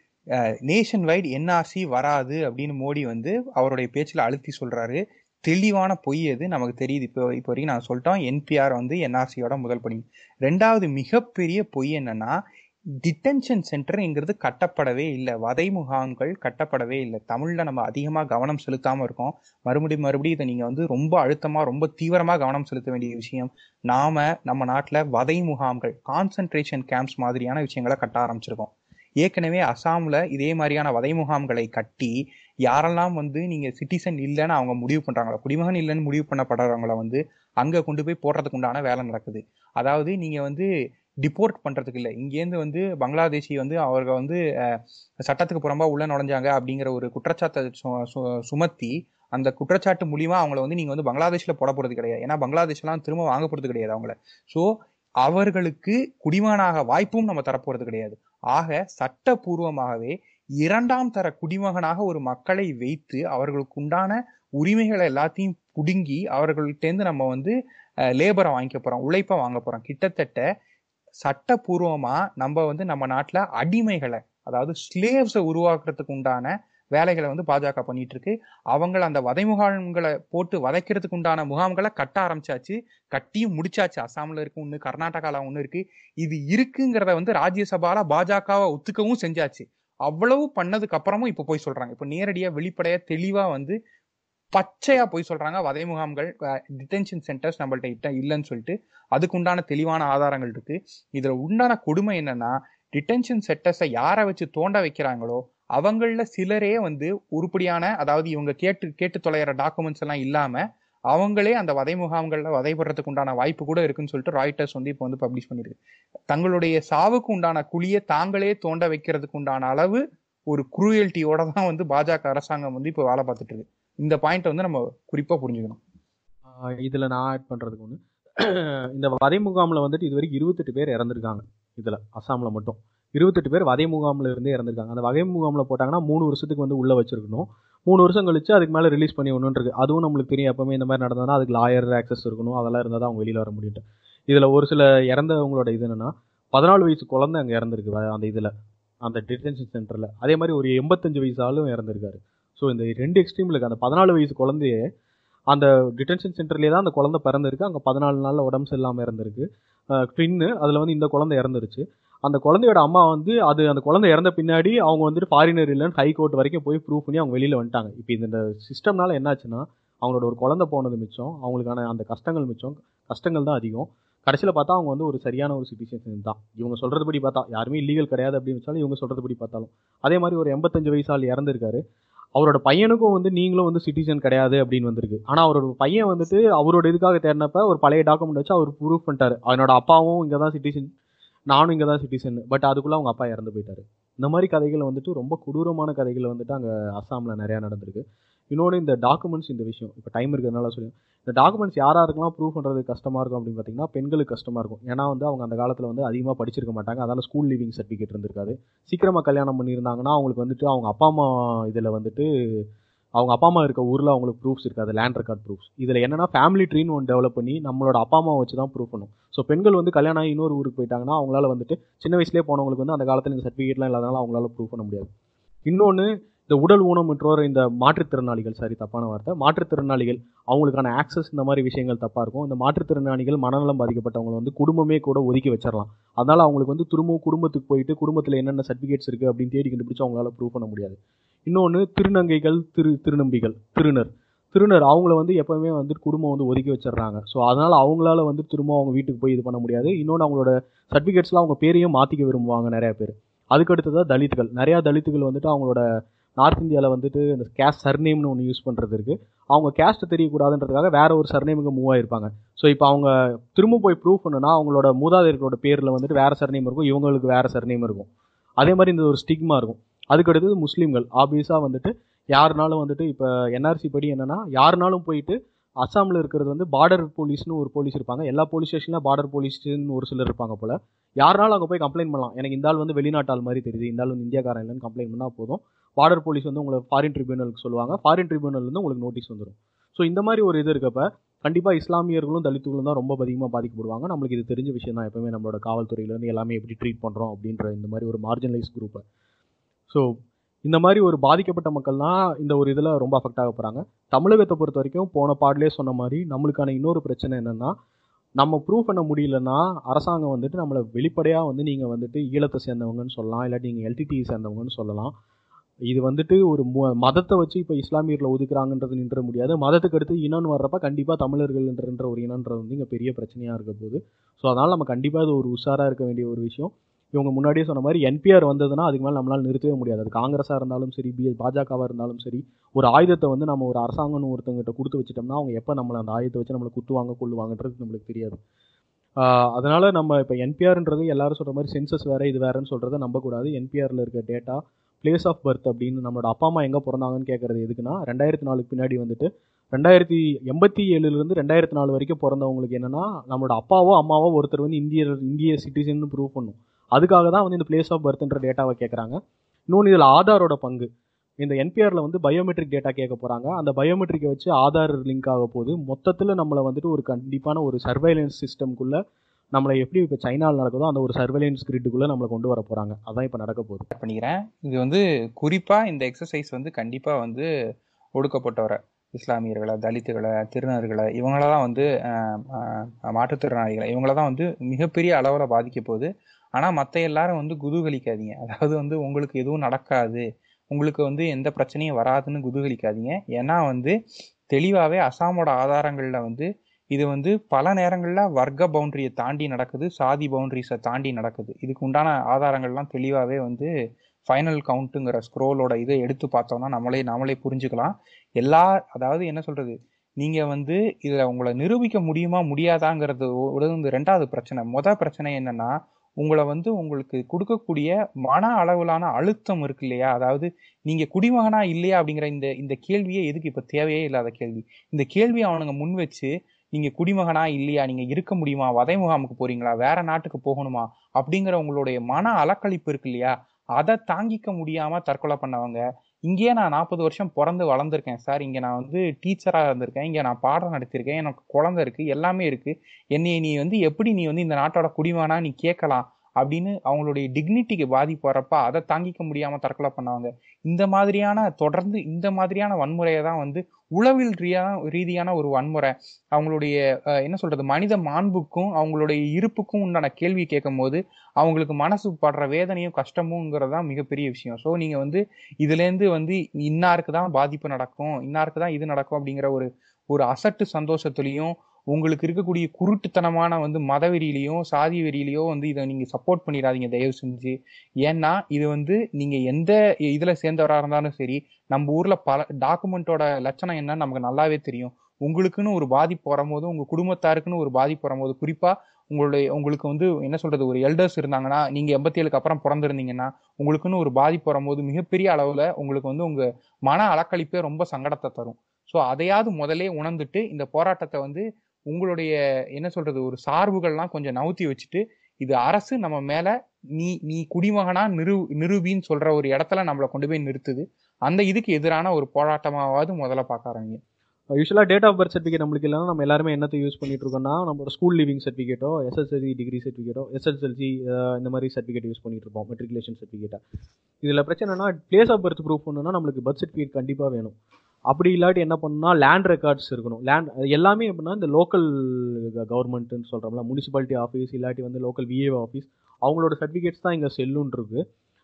நேஷன் வைட் என்ஆர்சி வராது அப்படின்னு மோடி வந்து அவருடைய பேச்சுல அழுத்தி சொல்றாரு தெளிவான பொய் அது நமக்கு தெரியுது இப்போ இப்போ வரைக்கும் நான் சொல்லிட்டோம் என்பிஆர் வந்து என்ஆர்சியோட முதல் படி ரெண்டாவது மிகப்பெரிய பொய் என்னன்னா டிடென்ஷன் சென்டர்ங்கிறது கட்டப்படவே இல்லை வதை முகாம்கள் கட்டப்படவே இல்லை தமிழ்ல நம்ம அதிகமா கவனம் செலுத்தாம இருக்கோம் மறுபடியும் மறுபடியும் இதை நீங்க வந்து ரொம்ப அழுத்தமா ரொம்ப தீவிரமா கவனம் செலுத்த வேண்டிய விஷயம் நாம நம்ம நாட்டுல வதை முகாம்கள் கான்சென்ட்ரேஷன் கேம்ப்ஸ் மாதிரியான விஷயங்களை கட்ட ஆரம்பிச்சிருக்கோம் ஏற்கனவே அசாம்ல இதே மாதிரியான வதை முகாம்களை கட்டி யாரெல்லாம் வந்து நீங்க சிட்டிசன் இல்லைன்னு அவங்க முடிவு பண்றாங்களோ குடிமகன் இல்லைன்னு முடிவு பண்ணப்படுறவங்கள வந்து அங்க கொண்டு போய் போடுறதுக்கு உண்டான வேலை நடக்குது அதாவது நீங்க வந்து டிபோர்ட் பண்றதுக்கு இல்லை இங்கேருந்து வந்து பங்களாதேஷி வந்து அவங்க வந்து அஹ், சட்டத்துக்கு புறம்பா உள்ள நுழைஞ்சாங்க அப்படிங்கிற ஒரு குற்றச்சாட்டை சு- சு- சுமத்தி அந்த குற்றச்சாட்டு மூலியமா அவங்கள வந்து நீங்க வந்து பங்களாதேஷ்ல போட போறது கிடையாது ஏன்னா பங்களாதேஷ்லாம் திரும்ப வாங்க போறது கிடையாது அவங்கள சோ அவர்களுக்கு குடிமகனாக வாய்ப்பும் நம்ம தரப்போறது கிடையாது ஆக சட்டபூர்வமாகவே இரண்டாம் தர குடிமகனாக ஒரு மக்களை வைத்து அவர்களுக்கு உண்டான உரிமைகளை எல்லாத்தையும் புடுங்கி அவர்கள்ட்டேருந்து நம்ம வந்து லேபரை வாங்கிக்க போறோம் உழைப்பை வாங்க போறோம் கிட்டத்தட்ட சட்டபூர்வமா நம்ம வந்து நம்ம நாட்டுல அடிமைகளை அதாவது ஸ்லேவ்ஸை உருவாக்குறதுக்கு உண்டான வேலைகளை வந்து பாஜக பண்ணிட்டு இருக்கு அவங்கள அந்த வதை முகாம்களை போட்டு வதைக்கிறதுக்கு உண்டான முகாம்களை கட்ட ஆரம்பிச்சாச்சு கட்டியும் முடிச்சாச்சு அசாம்ல இருக்கு ஒண்ணு கர்நாடகால ஒண்ணு இருக்கு இது இருக்குங்கிறத வந்து ராஜ்யசபால பாஜகவை ஒத்துக்கவும் செஞ்சாச்சு அவ்வளவு பண்ணதுக்கு அப்புறமும் இப்ப போய் சொல்றாங்க இப்ப நேரடியா வெளிப்படையா தெளிவா வந்து பச்சையா போய் சொல்றாங்க வதை முகாம்கள் டிடென்ஷன் சென்டர்ஸ் நம்மள்ட்ட இட்ட இல்லைன்னு சொல்லிட்டு அதுக்கு உண்டான தெளிவான ஆதாரங்கள் இருக்கு இதுல உண்டான கொடுமை என்னன்னா டிடென்ஷன் சென்டர்ஸை யாரை வச்சு தோண்ட வைக்கிறாங்களோ அவங்கள சிலரே வந்து உருப்படியான அதாவது இவங்க கேட்டு கேட்டு தொலைகிற டாக்குமெண்ட்ஸ் எல்லாம் இல்லாம அவங்களே அந்த வதை முகாம்கள்ல வதைபடுறதுக்கு உண்டான வாய்ப்பு கூட இருக்குன்னு சொல்லிட்டு ராய்டர்ஸ் வந்து இப்போ வந்து பப்ளிஷ் பண்ணிருக்கு தங்களுடைய சாவுக்கு உண்டான குழியை தாங்களே தோண்ட வைக்கிறதுக்கு உண்டான அளவு ஒரு குரூயல்ட்டியோட தான் வந்து பாஜக அரசாங்கம் வந்து இப்போ வேலை பார்த்துட்டு இருக்கு இந்த பாயிண்ட் வந்து நம்ம குறிப்பா புரிஞ்சுக்கணும் ஆஹ் இதுல நான் ஆட் பண்றதுக்கு ஒன்று இந்த வதை முகாம்ல வந்துட்டு இது வரைக்கும் இருபத்தெட்டு பேர் இறந்துருக்காங்க இதுல அசாம்ல மட்டும் இருபத்தெட்டு பேர் வதை முகாம்ல இருந்தே இறந்துருக்காங்க அந்த வகை முகாம்ல போட்டாங்கன்னா மூணு வருஷத்துக்கு வந்து உள்ள வச்சிருக்கணும் மூணு வருஷம் கழிச்சு அதுக்கு மேல ரிலீஸ் பண்ணி ஒன்று இருக்கு அதுவும் நம்மளுக்கு தெரியும் எப்பவுமே இந்த மாதிரி நடந்ததுன்னா அதுக்கு லாயர் ஆக்சஸ் இருக்கணும் அதெல்லாம் இருந்தால் தான் அவங்க வெளியில வர முடியும் இதுல ஒரு சில இறந்தவங்களோட இது என்னன்னா பதினாலு வயசு குழந்தை அங்க இறந்துருக்கு வ- அந்த இதுல அந்த டிடென்ஷன் சென்டர்ல அதே மாதிரி ஒரு எண்பத்தஞ்சு வயசு ஆளும் இறந்துருக்காரு ஸோ இந்த ரெண்டு எக்ஸ்ட்ரீம்ல இருக்கு அந்த பதினாலு வயசு குழந்தைய அந்த டிடென்ஷன் சென்டர்லேயே தான் அந்த குழந்தை பிறந்திருக்கு அங்கே பதினாலு நாளில் உடம்பு சரியில்லாமல் இறந்துருக்கு ட்வின்னு அதில் வந்து இந்த குழந்தை இறந்துருச்சு அந்த குழந்தையோட அம்மா வந்து அது அந்த குழந்தை இறந்த பின்னாடி அவங்க வந்துட்டு ஃபாரினர் இல்லைன்னு ஹை கோர்ட் வரைக்கும் போய் ப்ரூவ் பண்ணி அவங்க வெளியில் வந்துட்டாங்க இப்போ இந்த சிஸ்டம்னால என்னாச்சுன்னா அவங்களோட ஒரு குழந்தை போனது மிச்சம் அவங்களுக்கான அந்த கஷ்டங்கள் மிச்சம் கஷ்டங்கள் தான் அதிகம் கடைசியில் பார்த்தா அவங்க வந்து ஒரு சரியான ஒரு சிட்டிசன் தான் இவங்க சொல்கிறதுபடி பார்த்தா யாருமே இல்லீகல் கிடையாது அப்படின்னு வச்சாலும் இவங்க சொல்கிறதுபடி பார்த்தாலும் அதே மாதிரி ஒரு எண்பத்தஞ்சு வயசால் இறந்துருக்காரு அவரோட பையனுக்கும் வந்து நீங்களும் வந்து சிட்டிசன் கிடையாது அப்படின்னு வந்திருக்கு ஆனால் அவரோட பையன் வந்துட்டு அவரோட இதுக்காக தேடினப்ப ஒரு பழைய டாக்குமெண்ட் வச்சு அவர் ப்ரூவ் பண்ணிட்டாரு அவனோட அப்பாவும் இங்கே தான் சிட்டிசன் நானும் இங்கே தான் சிட்டிசன் பட் அதுக்குள்ளே அவங்க அப்பா இறந்து போயிட்டாரு இந்த மாதிரி கதைகள் வந்துட்டு ரொம்ப கொடூரமான கதைகள் வந்துட்டு அங்கே அஸ்ஸாமில் நிறையா நடந்திருக்கு இன்னொன்று இந்த டாக்குமெண்ட்ஸ் இந்த விஷயம் இப்போ டைம் இருக்கிறதுனால சொல்லி இந்த டாக்குமெண்ட்ஸ் யாராருக்கெல்லாம் ப்ரூவ் பண்ணுறது கஷ்டமாக இருக்கும் அப்படின்னு பார்த்தீங்கன்னா பெண்களுக்கு கஷ்டமாக இருக்கும் ஏன்னா வந்து அவங்க அந்த காலத்தில் வந்து அதிகமாக படிச்சிருக்க மாட்டாங்க அதனால ஸ்கூல் லீவிங் சர்டிஃபிகேட் இருந்திருக்காது சீக்கிரமாக கல்யாணம் பண்ணியிருந்தாங்கன்னா அவங்களுக்கு வந்துட்டு அவங்க அப்பா அம்மா இதில் வந்துட்டு அவங்க அப்பா அம்மா இருக்க ஊரில் அவங்களுக்கு ப்ரூஃப்ஸ் இருக்காது லேண்ட் ரெக்கார்ட் ப்ரூஃப்ஸ் இதில் என்னன்னா ஃபேமிலி ட்ரீன்னு ஒன்று டெவலப் பண்ணி நம்மளோட அப்பா அம்மா வச்சு தான் ப்ரூவ் பண்ணும் ஸோ பெண்கள் வந்து கல்யாணம் ஆகி இன்னொரு ஊருக்கு போயிட்டாங்கன்னா அவங்களால வந்துட்டு சின்ன வயசுலேயே போனவங்களுக்கு வந்து அந்த காலத்தில் இந்த சர்டிஃபிகேட்லாம் இல்லாதனால அவங்களால ப்ரூவ் பண்ண முடியாது இன்னொன்று இந்த உடல் ஊனமுற்றோர் இந்த மாற்றுத்திறனாளிகள் சாரி தப்பான வார்த்தை மாற்றுத்திறனாளிகள் அவங்களுக்கான ஆக்சஸ் இந்த மாதிரி விஷயங்கள் தப்பாக இருக்கும் இந்த மாற்றுத்திறனாளிகள் மனநலம் பாதிக்கப்பட்டவங்களை வந்து குடும்பமே கூட ஒதுக்கி வச்சிடலாம் அதனால அவங்களுக்கு வந்து திரும்பவும் குடும்பத்துக்கு போயிட்டு குடும்பத்தில் என்னென்ன சர்டிஃபிகேட்ஸ் இருக்குது அப்படின்னு தேடி கண்டுபிடிச்சு அவங்களால ப்ரூவ் பண்ண முடியாது இன்னொன்று திருநங்கைகள் திரு திருநம்பிகள் திருநர் திருநர் அவங்கள வந்து எப்பவுமே வந்து குடும்பம் வந்து ஒதுக்கி வச்சிடுறாங்க ஸோ அதனால அவங்களால வந்து திரும்ப அவங்க வீட்டுக்கு போய் இது பண்ண முடியாது இன்னொன்று அவங்களோட சர்டிஃபிகேட்ஸ்லாம் அவங்க பேரையும் மாற்றிக்க விரும்புவாங்க நிறைய பேர் அதுக்கு அடுத்ததாக தலித்துகள் நிறையா தலித்துகள் வந்துட்டு அவங்களோட நார்த் இந்தியாவில் வந்துட்டு இந்த கேஸ்ட் சர்நேம்னு ஒன்று யூஸ் பண்ணுறது இருக்குது அவங்க கேஸ்ட்டை தெரியக்கூடாதுன்றதுக்காக வேற ஒரு சர்நேமுக்கு மூவ் ஆயிருப்பாங்க ஸோ இப்போ அவங்க திரும்ப போய் ப்ரூவ் பண்ணுனா அவங்களோட மூதாதையர்களோட பேரில் வந்துட்டு வேற சர்நேம் இருக்கும் இவங்களுக்கு வேற சர்நேம் இருக்கும் அதே மாதிரி இந்த ஒரு ஸ்டிக்மா இருக்கும் அதுக்கு அடுத்தது முஸ்லீம்கள் ஆப்வியஸாக வந்துட்டு யாருனாலும் வந்துட்டு இப்போ என்ஆர்சி படி என்னன்னா யாருனாலும் போயிட்டு அஸ்ஸாமில் இருக்கிறது வந்து பார்டர் போலீஸ்னு ஒரு போலீஸ் இருப்பாங்க எல்லா போலீஸ் ஸ்டேஷனில் பார்டர் போலீஸ்னு ஒரு சிலர் இருப்பாங்க போல் யாருனாலும் அங்கே போய் கம்ப்ளைண்ட் பண்ணலாம் எனக்கு இந்த ஆள் வந்து வெளிநாட்டு ஆள் மாதிரி தெரியுது இந்த ஆள் வந்து இந்தியாக்காரன் இல்லைன்னு கம்ப்ளைண்ட் பண்ணால் போதும் பார்டர் போலீஸ் வந்து உங்களை ஃபாரின் ட்ரிபியூனலுக்கு சொல்லுவாங்க ஃபாரின் ட்ரிபியூனல்லேருந்து உங்களுக்கு நோட்டீஸ் வந்துடும் ஸோ இந்த மாதிரி ஒரு இது இருக்கப்ப கண்டிப்பாக இஸ்லாமியர்களும் தலித்துகளும் தான் ரொம்ப அதிகமாக பாதிக்கப்படுவாங்க நம்மளுக்கு இது தெரிஞ்ச விஷயம் தான் எப்பவுமே நம்மளோட காவல்துறையிலேருந்து எல்லாமே எப்படி ட்ரீட் பண்ணுறோம் அப்படின்ற இந்த மாதிரி ஒரு மார்ஜினலைஸ் குரூப்பை ஸோ இந்த மாதிரி ஒரு பாதிக்கப்பட்ட மக்கள்லாம் இந்த ஒரு இதில் ரொம்ப அஃபெக்ட் ஆக போகிறாங்க தமிழகத்தை பொறுத்த வரைக்கும் போன பாடலே சொன்ன மாதிரி நம்மளுக்கான இன்னொரு பிரச்சனை என்னென்னா நம்ம ப்ரூவ் பண்ண முடியலன்னா அரசாங்கம் வந்துட்டு நம்மளை வெளிப்படையாக வந்து நீங்கள் வந்துட்டு ஈழத்தை சேர்ந்தவங்கன்னு சொல்லலாம் இல்லாட்டி நீங்கள் எல்டிடி சேர்ந்தவங்கன்னு சொல்லலாம் இது வந்துட்டு ஒரு மு- மதத்தை வச்சு இப்போ இஸ்லாமியர்களை ஒதுக்குறாங்கன்றது நின்ற முடியாது மதத்துக்கு அடுத்து இனம்னு வர்றப்ப கண்டிப்பாக தமிழர்கள்ன்ற ஒரு இனன்றது வந்து இங்கே பெரிய பிரச்சனையாக இருக்க போகுது ஸோ அதனால் நம்ம கண்டிப்பாக அது ஒரு உஷாராக இருக்க வேண்டிய ஒரு விஷயம் இவங்க முன்னாடியே சொன்ன மாதிரி என்பிஆர் வந்ததுன்னா அதுக்கு மேலே நம்மளால் நிறுத்தவே முடியாது அது காங்கிரஸாக இருந்தாலும் சரி பி பாஜகவாக இருந்தாலும் சரி ஒரு ஆயுதத்தை வந்து நம்ம ஒரு அரசாங்கம்னு ஒருத்தங்கிட்ட கொடுத்து வச்சிட்டோம்னா அவங்க எப்போ நம்மளை அந்த ஆயுதத்தை வச்சு நம்மளை குத்துவாங்க கொள்ளுவாங்கன்றது நம்மளுக்கு தெரியாது ஆஹ் அதனால நம்ம இப்போ என்பிஆர்ன்றது எல்லாரும் சொல்ற மாதிரி சென்சஸ் வேற இது வேறன்னு சொல்றதை நம்பக்கூடாது என்பிஆர்ல இருக்க டேட்டா பிளேஸ் ஆஃப் பர்த் அப்படின்னு நம்மளோட அப்பா அம்மா எங்கே பிறந்தாங்கன்னு கேட்கறது எதுக்குன்னா ரெண்டாயிரத்தி நாலுக்கு பின்னாடி வந்துட்டு ரெண்டாயிரத்தி எண்பத்தி ஏழுலேருந்து ரெண்டாயிரத்தி நாலு வரைக்கும் பிறந்தவங்களுக்கு என்னன்னா நம்மளோட அப்பாவோ அம்மாவோ ஒருத்தர் வந்து இந்திய இந்திய சிட்டிசன் ப்ரூவ் பண்ணும் அதுக்காக தான் வந்து இந்த பிளேஸ் ஆஃப் பர்த்ன்ற டேட்டாவை கேட்குறாங்க இன்னொன்று இதில் ஆதாரோட பங்கு இந்த என்பிஆரில் வந்து பயோமெட்ரிக் டேட்டா கேட்க போகிறாங்க அந்த பயோமெட்ரிக்கை வச்சு ஆதார் லிங்க் ஆக போகுது மொத்தத்தில் நம்மளை வந்துட்டு ஒரு கண்டிப்பான ஒரு சர்வைலன்ஸ் சிஸ்டம்குள்ளே நம்மளை எப்படி இப்போ சைனாவில் நடக்குதோ அந்த ஒரு சர்வைலன்ஸ் கிரிட்டுக்குள்ளே நம்மளை கொண்டு வர போகிறாங்க அதான் இப்போ நடக்க போகுது ஸ்டார்ட் பண்ணிக்கிறேன் இது வந்து குறிப்பா இந்த எக்ஸசைஸ் வந்து கண்டிப்பா வந்து ஒடுக்கப்பட்டவரை இஸ்லாமியர்களை தலித்துகளை திருநர்களை இவங்கள தான் வந்து ஆஹ், ஆஹ், மாற்றுத்திறனாளிகளை இவங்கள தான் வந்து மிகப்பெரிய அளவில் பாதிக்க போகுது ஆனால் மற்ற எல்லாரும் வந்து குதூகலிக்காதீங்க அதாவது வந்து உங்களுக்கு எதுவும் நடக்காது உங்களுக்கு வந்து எந்த பிரச்சனையும் வராதுன்னு குதூகலிக்காதீங்க ஏன்னா வந்து தெளிவாகவே அசாமோட ஆதாரங்களில் வந்து இது வந்து பல நேரங்களில் வர்க்க பவுண்டரியை தாண்டி நடக்குது சாதி பவுண்டரிஸை தாண்டி நடக்குது இதுக்கு உண்டான ஆதாரங்கள்லாம் தெளிவாகவே வந்து ஃபைனல் கவுண்ட்டுங்கிற ஸ்க்ரோலோட இதை எடுத்து பார்த்தோம்னா நம்மளே நாமளே புரிஞ்சுக்கலாம் எல்லா அதாவது என்ன சொல்றது நீங்க வந்து இதில் உங்களை நிரூபிக்க முடியுமா முடியாதாங்கிறது ஒரு வந்து ரெண்டாவது பிரச்சனை முத பிரச்சனை என்னன்னா உங்களை வந்து உங்களுக்கு கொடுக்கக்கூடிய மன அளவிலான அழுத்தம் இருக்கு இல்லையா அதாவது நீங்க குடிமகனா இல்லையா அப்படிங்கிற இந்த இந்த கேள்வியே எதுக்கு இப்ப தேவையே இல்லாத கேள்வி இந்த கேள்வி அவனுங்க முன் வச்சு நீங்க குடிமகனா இல்லையா நீங்க இருக்க முடியுமா வதை முகாமுக்கு போறீங்களா வேற நாட்டுக்கு போகணுமா அப்படிங்கிற உங்களுடைய மன அலக்களிப்பு இருக்கு இல்லையா அதை தாங்கிக்க முடியாம தற்கொலை பண்ணவங்க இங்கேயே நான் நாற்பது வருஷம் பிறந்து வளர்ந்துருக்கேன் சார் இங்க நான் வந்து டீச்சரா இருந்திருக்கேன் இங்க நான் பாடம் நடத்திருக்கேன் எனக்கு குழந்தை இருக்கு எல்லாமே இருக்கு என்னைய நீ வந்து எப்படி நீ வந்து இந்த நாட்டோட குடிமகனா நீ கேட்கலாம் அப்படின்னு அவங்களுடைய டிக்னிட்டிக்கு பாதிப்பு வரப்ப அதை தாங்கிக்க முடியாம தற்கொலை பண்ணவங்க இந்த மாதிரியான தொடர்ந்து இந்த மாதிரியான வன்முறையை தான் வந்து உளவில் ரீதியான ரீதியான ஒரு வன்முறை அவங்களுடைய அஹ், என்ன சொல்றது மனித மாண்புக்கும் அவங்களுடைய இருப்புக்கும் உண்டான கேள்வி கேட்கும் போது அவங்களுக்கு மனசு படுற வேதனையும் கஷ்டமுங்கிறது தான் மிகப்பெரிய விஷயம் ஸோ நீங்க வந்து இதுலேருந்து வந்து இன்னாருக்கு தான் பாதிப்பு நடக்கும் இன்னாருக்கு தான் இது நடக்கும் அப்படிங்கிற ஒரு ஒரு அசட்டு சந்தோஷத்துலையும் உங்களுக்கு இருக்கக்கூடிய குருட்டுத்தனமான வந்து மதவெறியிலையும் சாதி வெறியிலையோ வந்து இதை நீங்க சப்போர்ட் பண்ணிடாதீங்க தயவு செஞ்சு ஏன்னா இது வந்து நீங்க எந்த இதுல சேர்ந்தவரா இருந்தாலும் சரி நம்ம ஊர்ல பல டாக்குமெண்ட்டோட லட்சணம் என்னன்னு நமக்கு நல்லாவே தெரியும் உங்களுக்குன்னு ஒரு பாதிப்பு வரும்போது உங்க குடும்பத்தாருக்குன்னு ஒரு பாதிப்பு வரும்போது குறிப்பா உங்களுடைய உங்களுக்கு வந்து என்ன சொல்றது ஒரு எல்டர்ஸ் இருந்தாங்கன்னா நீங்க எண்பத்தி ஏழுக்கு அப்புறம் பிறந்திருந்தீங்கன்னா உங்களுக்குன்னு ஒரு பாதிப்பு வரும்போது மிகப்பெரிய அளவுல உங்களுக்கு வந்து உங்க மன அலக்களிப்பே ரொம்ப சங்கடத்தை தரும் ஸோ அதையாவது முதலே உணர்ந்துட்டு இந்த போராட்டத்தை வந்து உங்களுடைய என்ன சொல்றது ஒரு சார்புகள்லாம் கொஞ்சம் நவுத்தி வச்சுட்டு இது அரசு நம்ம மேல நீ நீ குடிமகனா நிரு நிரூபின்னு சொல்ற ஒரு இடத்துல நம்மளை கொண்டு போய் நிறுத்துது அந்த இதுக்கு எதிரான ஒரு போராட்டமாவது முதல்ல பார்க்க ஆரம்பிங்க யூஸ்வலாக டேட் ஆஃப் பர்த் சர்டிஃபிகேட் நம்மளுக்கு இல்லைன்னா நம்ம எல்லாருமே என்னத்தை யூஸ் பண்ணிட்டு இருக்கோம்னா நம்மளோட ஸ்கூல் லிவிங் சர்டிஃபிகேட்டோ எஸ்எஸ்எல்சி டிகிரி சர்டிஃபிகேட்டோ எஸ்எஸ்எல்சி இந்த மாதிரி சர்டிஃபிகேட் யூஸ் பண்ணிட்டு இருப்போம் மெட்ரிகுலேஷன் சர்டிஃபிகேட்டை இதில் பிரச்சனைனா பிளேஸ் ஆஃப் பர்த் ப்ரூஃப் பண்ணணும்னா நம்மளுக்கு பர்த் சர்டிஃபிகேட் கண்டிப்பாக வேணும் அப்படி இல்லாட்டி என்ன பண்ணணும்னா லேண்ட் ரெக்கார்ட்ஸ் இருக்கணும் லேண்ட் எல்லாமே எப்படின்னா இந்த லோக்கல் கவர்மெண்ட்னு சொல்கிறோம்ல முனிசிபாலிட்டி ஆஃபீஸ் இல்லாட்டி வந்து லோக்கல் விஏஓ ஆஃபீஸ் அவங்களோட சர்டிஃபிகேட்ஸ் தான் இங்கே செல்லுன்னு இருக்கு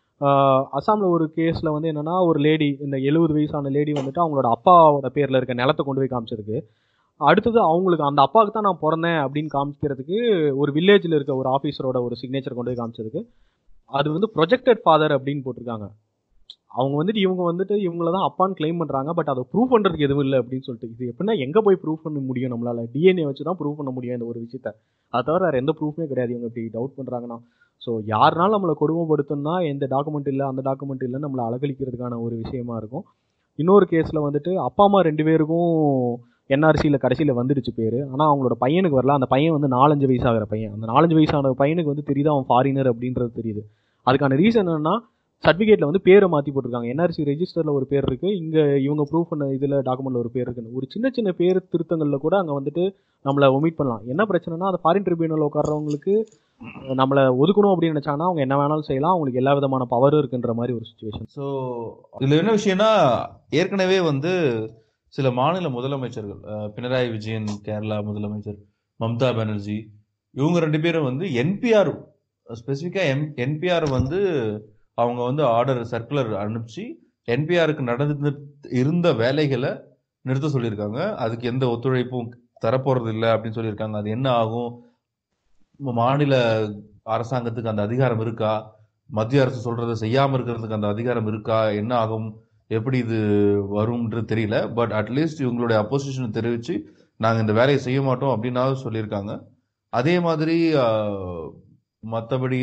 ஆஹ் அசாம்ல ஒரு கேஸ்ல வந்து என்னன்னா ஒரு லேடி இந்த எழுபது வயசான லேடி வந்துட்டு அவங்களோட அப்பாவோட பேர்ல இருக்க நிலத்தை கொண்டு போய் காமிச்சதுக்கு அடுத்தது அவங்களுக்கு அந்த அப்பாவுக்கு தான் நான் பிறந்தேன் அப்படின்னு காமிக்கிறதுக்கு ஒரு வில்லேஜில் இருக்க ஒரு ஆஃபீஸரோட ஒரு சிக்னேச்சர் கொண்டு போய் காமிச்சதுக்கு அது வந்து ப்ரொஜெக்டட் ஃபாதர் அப்படின்னு போட்டிருக்காங்க அவங்க வந்துட்டு இவங்க வந்துட்டு இவங்கள தான் அப்பான்னு கிளைம் பண்றாங்க பட் அதை ப்ரூவ் பண்றதுக்கு எதுவும் இல்லை அப்படின்னு சொல்லிட்டு இது எப்படின்னா எங்க போய் ப்ரூவ் பண்ண முடியும் நம்மளால டிஎன்ஏ வச்சு தான் ப்ரூவ் பண்ண முடியும் இந்த ஒரு விஷயத்த அது தவிர வேற எந்த ப்ரூஃப்மே கிடையாது இவங்க இப்படி டவுட் பண்றாங்கன்னா ஸோ யாருனாலும் நம்மளை கொடுமைப்படுத்தணும்னா எந்த டாக்குமெண்ட் இல்லை அந்த டாக்குமெண்ட் இல்லை நம்மளை அலகழிக்கிறதுக்கான ஒரு விஷயமா இருக்கும் இன்னொரு கேஸில் வந்துட்டு அப்பா அம்மா ரெண்டு பேருக்கும் என்ஆர்சியில் கடைசியில் வந்துடுச்சு பேர் ஆனால் அவங்களோட பையனுக்கு வரல அந்த பையன் வந்து நாலஞ்சு வயசாகிற பையன் அந்த நாலஞ்சு வயசான பையனுக்கு வந்து தெரியுது அவன் ஃபாரினர் அப்படின்றது தெரியுது அதுக்கான ரீசன் என்னன்னா சர்டிஃபிகேட்டில் வந்து பேரை மாற்றி போட்டிருக்காங்க என்ஆர்சி ரெஜிஸ்டரில் ஒரு பேர் இருக்குது இங்கே இவங்க ப்ரூஃப் பண்ண இதில் டாக்குமெண்ட்டில் ஒரு பேர் இருக்குன்னு ஒரு சின்ன சின்ன பேர் திருத்தங்களில் கூட அங்கே வந்துட்டு நம்மளை ஒமிட் பண்ணலாம் என்ன பிரச்சனைனா அந்த ஃபாரின் ட்ரிபியூனல் உட்கார்றவங்களுக்கு நம்மளை ஒதுக்கணும் அப்படின்னு நினச்சாங்கன்னா அவங்க என்ன வேணாலும் செய்யலாம் அவங்களுக்கு எல்லா விதமான பவரும் இருக்குன்ற மாதிரி ஒரு சுச்சுவேஷன் ஸோ இதுல என்ன விஷயம்னா ஏற்கனவே வந்து சில மாநில முதலமைச்சர்கள் அஹ், பினராயி விஜயன் கேரளா முதலமைச்சர் மம்தா பானர்ஜி இவங்க ரெண்டு பேரும் வந்து என்பிஆர் ஸ்பெசிஃபிக்காக எம் என்பிஆர் வந்து அவங்க வந்து ஆர்டர் சர்க்குலர் அனுப்பிச்சு என்பிஆருக்கு நடந்து இருந்த வேலைகளை நிறுத்த சொல்லியிருக்காங்க அதுக்கு எந்த ஒத்துழைப்பும் தரப்போறது இல்லை அப்படின்னு சொல்லியிருக்காங்க அது என்ன ஆகும் மாநில அரசாங்கத்துக்கு அந்த அதிகாரம் இருக்கா மத்திய அரசு சொல்றதை செய்யாம இருக்கிறதுக்கு அந்த அதிகாரம் இருக்கா என்ன ஆகும் எப்படி இது வரும்ன்றது தெரியல பட் அட்லீஸ்ட் இவங்களுடைய அப்போசிஷன் தெரிவிச்சு நாங்க இந்த வேலையை செய்ய மாட்டோம் அப்படின்னாவது சொல்லியிருக்காங்க அதே மாதிரி மற்றபடி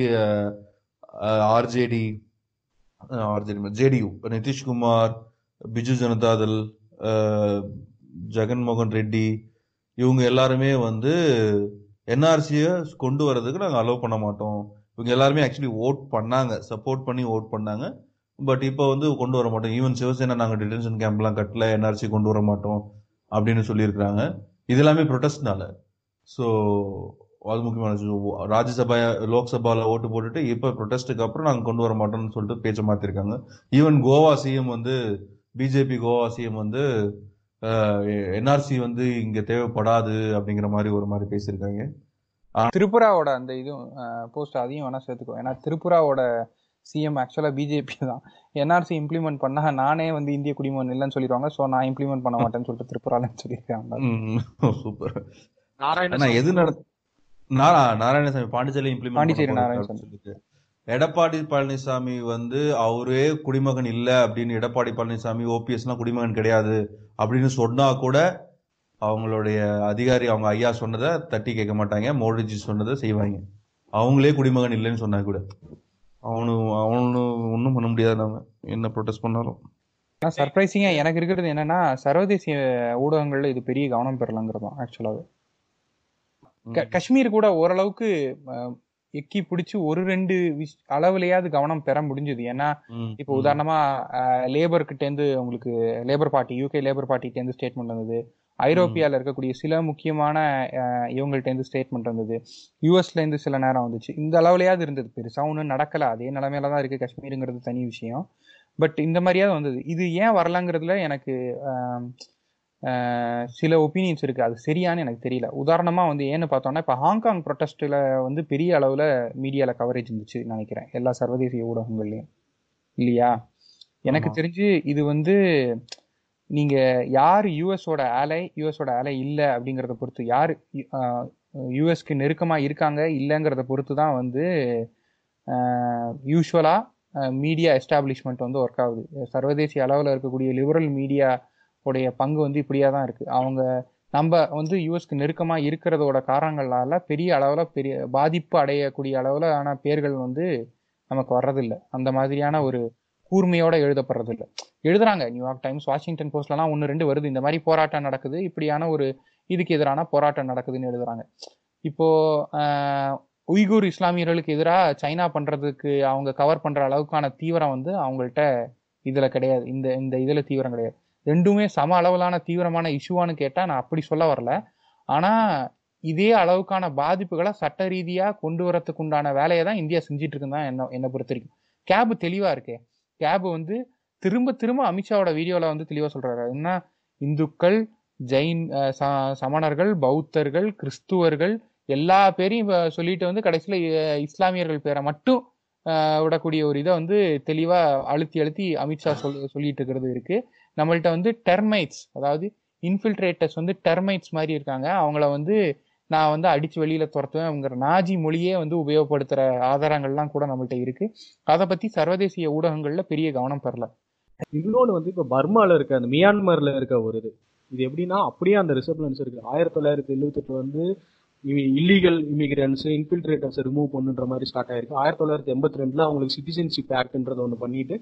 RJD RJD JDU Nitish Kumar Biju Janata Dal uh, Jagan Mohan Reddy இவங்க எல்லாருமே வந்து என்ஆர்சியை கொண்டு வர்றதுக்கு நாங்கள் அலோவ் பண்ண மாட்டோம் இவங்க எல்லாருமே ஆக்சுவலி ஓட் பண்ணாங்க சப்போர்ட் பண்ணி ஓட் பண்ணாங்க பட் இப்போ வந்து கொண்டு வர மாட்டோம் ஈவன் சிவசேனா நாங்கள் டிடென்ஷன் கேம்ப்லாம் கட்டல என்ஆர்சி கொண்டு வர மாட்டோம் அப்படின்னு சொல்லியிருக்கிறாங்க இது எல்லாமே ப்ரொட்டஸ்ட்னால ஸோ அது முக்கியமான விஷயம். ராஜ்யசபா லோக்சபாவில் ஓட்டு போட்டுட்டு இப்போ ப்ரொட்டஸ்ட்டுக்கு அப்புறம் நாங்கள் கொண்டு வர மாட்டோம்னு சொல்லிட்டு பேச்சை மாற்றிருக்காங்க ஈவன் கோவா சிஎம் வந்து பிஜேபி கோவா சிஎம் வந்து என்ஆர்சி வந்து இங்கே தேவைப்படாது அப்படிங்கிற மாதிரி ஒரு மாதிரி பேசியிருக்காங்க திரிபுராவோட அந்த இதுவும் போஸ்ட் அதையும் வேணா சேர்த்துக்கோ ஏன்னா திரிபுராவோட சிஎம் ஆக்சுவலா பிஜேபி தான் என்ஆர்சி இம்ப்ளிமெண்ட் பண்ணா நானே வந்து இந்திய குடிமகன் இல்லைன்னு சொல்லிடுவாங்க ஸோ நான் இம்ப்ளிமெண்ட் பண்ண மாட்டேன்னு சொல்லிட்டு திரிபுராலன்னு சொல்லியிருக்காங்க சூப்பர் ஆனா நாராயண எது நட நாரா நாராயணசாமி பாண்டிச்சேரி பாண்டிச்சேரி இம்ப்ளிமெண்ட் நாராயணசாமி. சொல்லிட்டு எடப்பாடி பழனிசாமி வந்து அவரே குடிமகன் இல்ல அப்படின்னு எடப்பாடி பழனிசாமி ஓபிஎஸ் எல்லாம் குடிமகன் கிடையாது அப்படின்னு சொன்னா கூட அவங்களுடைய அதிகாரி அவங்க ஐயா சொன்னதை தட்டி கேட்க மாட்டாங்க மோடிஜி சொன்னதை செய்வாங்க அவங்களே குடிமகன் இல்லைன்னு சொன்னா கூட அவனு அவனு ஒன்றும் பண்ண முடியாது நம்ம என்ன ப்ரொடெஸ்ட் பண்ணாலும் ஆனா சர்ப்ரைசிங்கா எனக்கு இருக்கிறது என்னன்னா சர்வதேசிய ஊடகங்கள்ல இது பெரிய கவனம் பெறலங்கிறது தான் ஆக்சுவலாவே க- காஷ்மீர் கூட ஓரளவுக்கு அஹ், எக்கி பிடிச்சி ஒரு ரெண்டு விஷ்- அளவுலயாவது கவனம் பெற முடிஞ்சது ஏன்னா ம், இப்போ ம், உதாரணமா லேபர் கிட்ட இருந்து உங்களுக்கு லேபர் பார்ட்டி யூகே லேபர் பார்ட்டிட்ட இருந்து ஸ்டேட்மெண்ட் வந்தது ஐரோப்பியால இருக்கக்கூடிய சில முக்கியமான அஹ், இவங்கள்ட்ட இருந்து ஸ்டேட்மெண்ட் வந்தது யூஎஸ்ல இருந்து சில நேரம் வந்துச்சு இந்த அளவுலயாவது இருந்தது பெருசா ஒன்றும் நடக்கல அதே நிலைமையில தான் இருக்கு காஷ்மீருங்கிறது தனி விஷயம் பட் இந்த மாதிரியாவது வந்தது இது ஏன் வரலங்கிறதுல எனக்கு ஆம், ஆஹ், சில ஒப்பீனியன்ஸ் இருக்கு அது சரியான்னு எனக்கு தெரியல உதாரணமா வந்து ஏன்னு பார்த்தோம்னா இப்போ ஹாங்காங் ப்ரொட்டஸ்ட்ல வந்து பெரிய அளவுல மீடியால கவரேஜ் இருந்துச்சு நினைக்கிறேன் எல்லா சர்வதேச ஊடகங்கள்லயும் இல்லையா எனக்கு ஆமா. தெரிஞ்சு இது வந்து நீங்க யார் யூஎஸோட ஆலை யூஎஸோட ஆலை இல்லை அப்படிங்கிறத பொறுத்து யார் யூஎஸ்க்கு நெருக்கமா இருக்காங்க இல்லைங்கிறத பொறுத்து தான் வந்து யூஸ்வலா மீடியா எஸ்டாப்ளிஷ்மெண்ட் வந்து ஒர்க் ஆகுது சர்வதேசிய அளவில் இருக்கக்கூடிய லிபரல் மீடியா உடைய பங்கு வந்து இப்படியா தான் இருக்கு அவங்க நம்ம வந்து யூஎஸ்க்கு நெருக்கமா இருக்கிறதோட காரணங்களால பெரிய அளவுல பெரிய பாதிப்பு அடையக்கூடிய அளவுல ஆன பேர்கள் வந்து நமக்கு வர்றதில்ல அந்த மாதிரியான ஒரு கூர்மையோட எழுதப்படுறதில்ல எழுதுறாங்க நியூயார்க் டைம்ஸ் வாஷிங்டன் போஸ்ட்லலாம் ஒன்று ரெண்டு வருது இந்த மாதிரி போராட்டம் நடக்குது இப்படியான ஒரு இதுக்கு எதிரான போராட்டம் நடக்குதுன்னு எழுதுறாங்க இப்போ ஆஹ், உய்கூர் இஸ்லாமியர்களுக்கு எதிராக சைனா பண்றதுக்கு அவங்க கவர் பண்ற அளவுக்கான தீவிரம் வந்து அவங்கள்ட்ட இதுல கிடையாது இந்த இந்த இதுல தீவிரம் கிடையாது ரெண்டுமே சம அளவிலான தீவிரமான இஷ்யூவான்னு கேட்டா நான் அப்படி சொல்ல வரல ஆனா இதே அளவுக்கான பாதிப்புகளை சட்ட ரீதியா கொண்டு வரதுக்கு உண்டான வேலையை தான் இந்தியா செஞ்சிட்டு இருக்குன்னு தான் என்ன என்னை பொறுத்த வரைக்கும் கேப் தெளிவா இருக்கே கேப் வந்து திரும்ப திரும்ப அமித்ஷாவோட வீடியோல வந்து தெளிவா சொல்றாரு என்ன இந்துக்கள் ஜெயின் அஹ், ச- சமணர்கள் பௌத்தர்கள் கிறிஸ்துவர்கள் எல்லா பேரையும் இப்ப சொல்லிட்டு வந்து கடைசியில அஹ், இஸ்லாமியர்கள் பேரை மட்டும் அஹ், விடக்கூடிய ஒரு இதை வந்து தெளிவா அழுத்தி அழுத்தி அமித்ஷா சொல் சொல்லிட்டு இருக்கிறது இருக்கு நம்மள்ட்ட வந்து டெர்மைட்ஸ் அதாவது இன்ஃபில்ட்ரேட்டர்ஸ் வந்து டெர்மைட்ஸ் மாதிரி இருக்காங்க அவங்கள வந்து நான் வந்து அடிச்சு வெளியில துரத்துவேன்ங்கிற நாஜி மொழியே வந்து உபயோகப்படுத்துற ஆதாரங்கள்லாம் கூட நம்மள்ட்ட இருக்கு அதை பத்தி சர்வதேசிய ஊடகங்கள்ல பெரிய கவனம் பெறல இன்னொன்று வந்து இப்போ பர்மால இருக்க அந்த மியான்மர்ல இருக்க ஒரு இது இது எப்படின்னா அப்படியே அந்த ரிசப்ளன்ஸ் இருக்கு ஆயிரத்தி தொள்ளாயிரத்தி எழுபத்தெட்டு வந்து இல்லீகல் இமிகிரன்ஸ் இன்ஃபில்ட்ரேட்டர்ஸ் ரிமூவ் பண்ணுன்ற மாதிரி ஸ்டார்ட் ஆயிருக்கு ஆயிரத்தி தொள்ளாயிரத்தி எண்பத்தி ரெண்டுல அவங்களுக்கு சிட்டிசன்ஷிப் ஆக்ட்ன்றது ஒன்று பண்ணிட்டு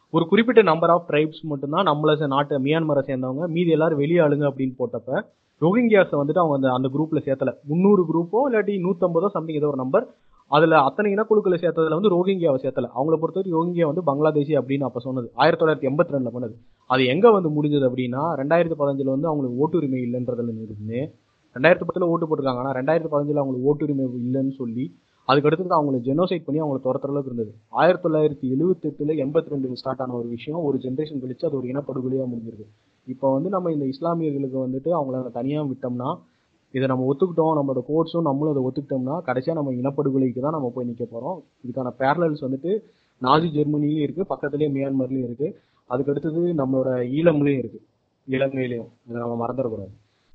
ஒரு குறிப்பிட்ட நம்பர் ஆஃப் ட்ரைப்ஸ் மட்டும்தான் நம்மள சே- நாட்டு மியான்மரை சேர்ந்தவங்க மீதி எல்லாரும் வெளியே ஆளுங்க அப்படின்னு போட்டப்ப ரோஹிங்கியாஸை வந்துட்டு அவங்க அந்த அந்த குரூப்ல சேர்த்தல முந்நூறு குரூப்போ இல்லாட்டி நூத்தம்பதோ சம்திங் ஏதோ ஒரு நம்பர் அதுல அத்தனை இனக்குழுக்களை சேர்த்ததுல வந்து ரோஹிங்கியாவை சேர்த்தல அவங்கள பொறுத்தவரைக்கும் ரோஹிங்கியா வந்து பங்களாதேசி அப்படின்னு அப்ப சொன்னது ஆயிரத்தி தொள்ளாயிரத்தி எண்பத்தி ரெண்டுல பண்ணது அது எங்க வந்து முடிஞ்சது அப்படின்னா ரெண்டாயிரத்தி பதினஞ்சுல வந்து அவங்களுக்கு ஓட்டுரிமை இல்லைன்றதுல இருந்து ரெண்டாயிரத்தி பத்துல ஓட்டு போட்டிருக்காங்க ஆனா ரெண்டாயிரத்தி பதினஞ்சுல அவங்களுக்கு ஓட்டுரிமை இல்லைன்னு சொல்லி அதுக்கு அடுத்தது அவங்களை ஜெனோசைட் பண்ணி அவங்களை துரத்துற அளவுக்கு இருந்தது ஆயிரத்தி தொள்ளாயிரத்தி எழுபத்தி எட்டுல எண்பத்தி ரெண்டுல ஸ்டார்ட் ஆன ஒரு விஷயம் ஒரு ஜென்ரேஷன் கழிச்சு அது ஒரு இனப்படுகொலையா முடிஞ்சிருக்கு இப்போ வந்து நம்ம இந்த இஸ்லாமியர்களுக்கு வந்துட்டு அவங்கள தனியா விட்டோம்னா இதை நம்ம ஒத்துக்கிட்டோம் நம்மளோட கோர்ட்ஸும் நம்மளும் அதை ஒத்துக்கிட்டோம்னா கடைசியா நம்ம இனப்படுகொலைக்கு தான் நம்ம போய் நிக்க போறோம் இதுக்கான பேரலல்ஸ் வந்துட்டு நாஜி ஜெர்மனிலயும் இருக்கு பக்கத்துலயே மியான்மர்லயும் இருக்கு அதுக்கு அடுத்தது நம்மளோட ஈழம்லயும் இருக்கு இலங்கையிலயும் இதை நம்ம மறந்துடக்கூடாது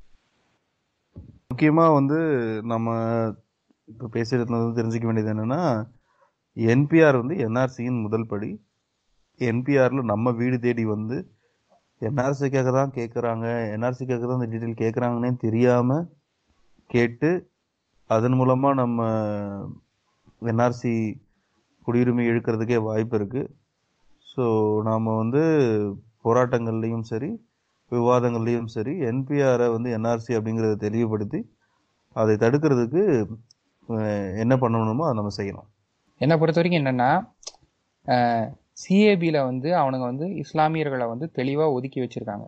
முக்கியமாக வந்து நம்ம இப்போ பேசுகிறது வந்து தெரிஞ்சுக்க வேண்டியது என்னென்னா என்பிஆர் வந்து என்ஆர்சியின் முதல் படி என்பிஆரில் நம்ம வீடு தேடி வந்து என்ஆர்சிக்காக தான் கேட்குறாங்க என்ஆர்சிக்காக தான் இந்த டீட்டெயில் கேட்குறாங்கன்னே தெரியாமல் கேட்டு அதன் மூலமாக நம்ம என்ஆர்சி குடியுரிமை இழுக்கிறதுக்கே வாய்ப்பு இருக்குது ஸோ நாம் வந்து போராட்டங்கள்லேயும் சரி விவாதங்கள்லேயும் சரி என்பிஆரை வந்து என்ஆர்சி அப்படிங்கிறத தெளிவுபடுத்தி அதை தடுக்கிறதுக்கு அஹ், என்ன பண்ணணுமோ அதை நம்ம செய்யணும் என்னை பொறுத்த வரைக்கும் என்னன்னா சிஏபியில் வந்து அவனுங்க வந்து இஸ்லாமியர்களை வந்து தெளிவாக ஒதுக்கி வச்சிருக்காங்க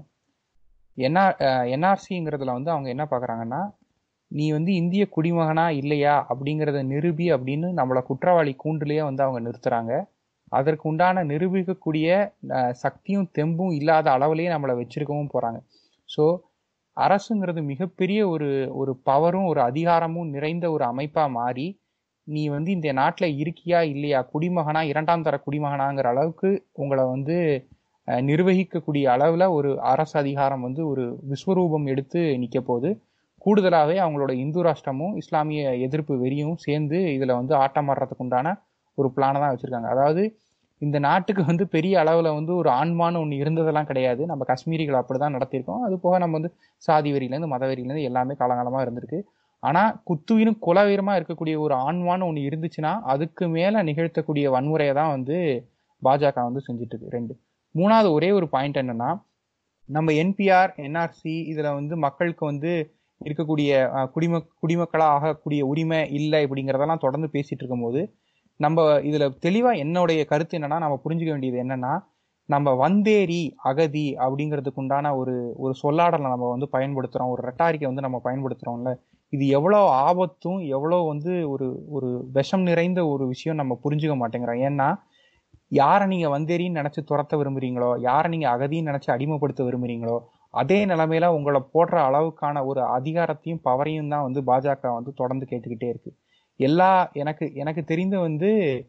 என்ஆர் என்ஆர்சிங்கிறதுல வந்து அவங்க என்ன பார்க்குறாங்கன்னா நீ வந்து இந்திய குடிமகனா இல்லையா அப்படிங்கிறத நிரூபி அப்படின்னு நம்மளை குற்றவாளி கூண்டுலேயே வந்து அவங்க நிறுத்துறாங்க அதற்கு உண்டான நிரூபிக்கக்கூடிய அஹ், சக்தியும் தெம்பும் இல்லாத அளவுலேயே நம்மளை வச்சிருக்கவும் போகிறாங்க ஸோ அரசுங்கிறது மிகப்பெரிய ஒரு ஒரு பவரும் ஒரு அதிகாரமும் நிறைந்த ஒரு அமைப்பாக மாறி நீ வந்து இந்த நாட்டில் இருக்கியா இல்லையா குடிமகனா இரண்டாம் தர குடிமகனாங்கிற அளவுக்கு உங்களை வந்து அஹ், நிர்வகிக்கக்கூடிய அளவில் ஒரு அரசு அதிகாரம் வந்து ஒரு விஸ்வரூபம் எடுத்து நிற்க போகுது கூடுதலாகவே அவங்களோட இந்து ராஷ்டிரமும் இஸ்லாமிய எதிர்ப்பு வெறியும் சேர்ந்து இதில் வந்து ஆட்டம் ஆடுறதுக்கு உண்டான ஒரு பிளானை தான் வச்சுருக்காங்க அதாவது இந்த நாட்டுக்கு வந்து பெரிய அளவில் வந்து ஒரு ஆன்மான்னு ஒன்று இருந்ததெல்லாம் கிடையாது நம்ம காஷ்மீரிகள் அப்படி தான் நடத்தியிருக்கோம் அது போக நம்ம வந்து சாதி வெறியிலேருந்து மத வெறியிலேருந்து எல்லாமே காலங்காலமாக இருந்திருக்கு ஆனால் குத்துவினும் குலவீரமாக இருக்கக்கூடிய ஒரு ஆன்மான்னு ஒன்று இருந்துச்சுன்னா அதுக்கு மேலே நிகழ்த்தக்கூடிய வன்முறையை தான் வந்து பாஜக வந்து செஞ்சுட்டு இருக்கு ரெண்டு மூணாவது ஒரே ஒரு பாயிண்ட் என்னன்னா நம்ம என்பிஆர் என்ஆர்சி இதில் வந்து மக்களுக்கு வந்து இருக்கக்கூடிய அஹ், குடிம குடிமக்களாக ஆகக்கூடிய உரிமை இல்லை இப்படிங்கிறதெல்லாம் தொடர்ந்து பேசிட்டு இருக்கும்போது நம்ம இதுல தெளிவா என்னுடைய கருத்து என்னன்னா நம்ம புரிஞ்சுக்க வேண்டியது என்னன்னா நம்ம வந்தேரி அகதி அப்படிங்கிறதுக்கு உண்டான ஒரு ஒரு சொல்லாடலை நம்ம வந்து பயன்படுத்துறோம் ஒரு ரெட்டாரிக்கை வந்து நம்ம பயன்படுத்துறோம்ல இது எவ்வளோ ஆபத்தும் எவ்வளோ வந்து ஒரு ஒரு விஷம் நிறைந்த ஒரு விஷயம் நம்ம புரிஞ்சுக்க மாட்டேங்கிறோம் ஏன்னா யாரை நீங்க வந்தேரின்னு நினைச்சு துரத்த விரும்புறீங்களோ யாரை நீங்க அகதின்னு நினைச்சு அடிமைப்படுத்த விரும்புறீங்களோ அதே நிலைமையில உங்களை போடுற அளவுக்கான ஒரு அதிகாரத்தையும் பவரையும் தான் வந்து பாஜக வந்து தொடர்ந்து கேட்டுக்கிட்டே இருக்கு எல்லா எனக்கு எனக்கு தெரிந்து வந்து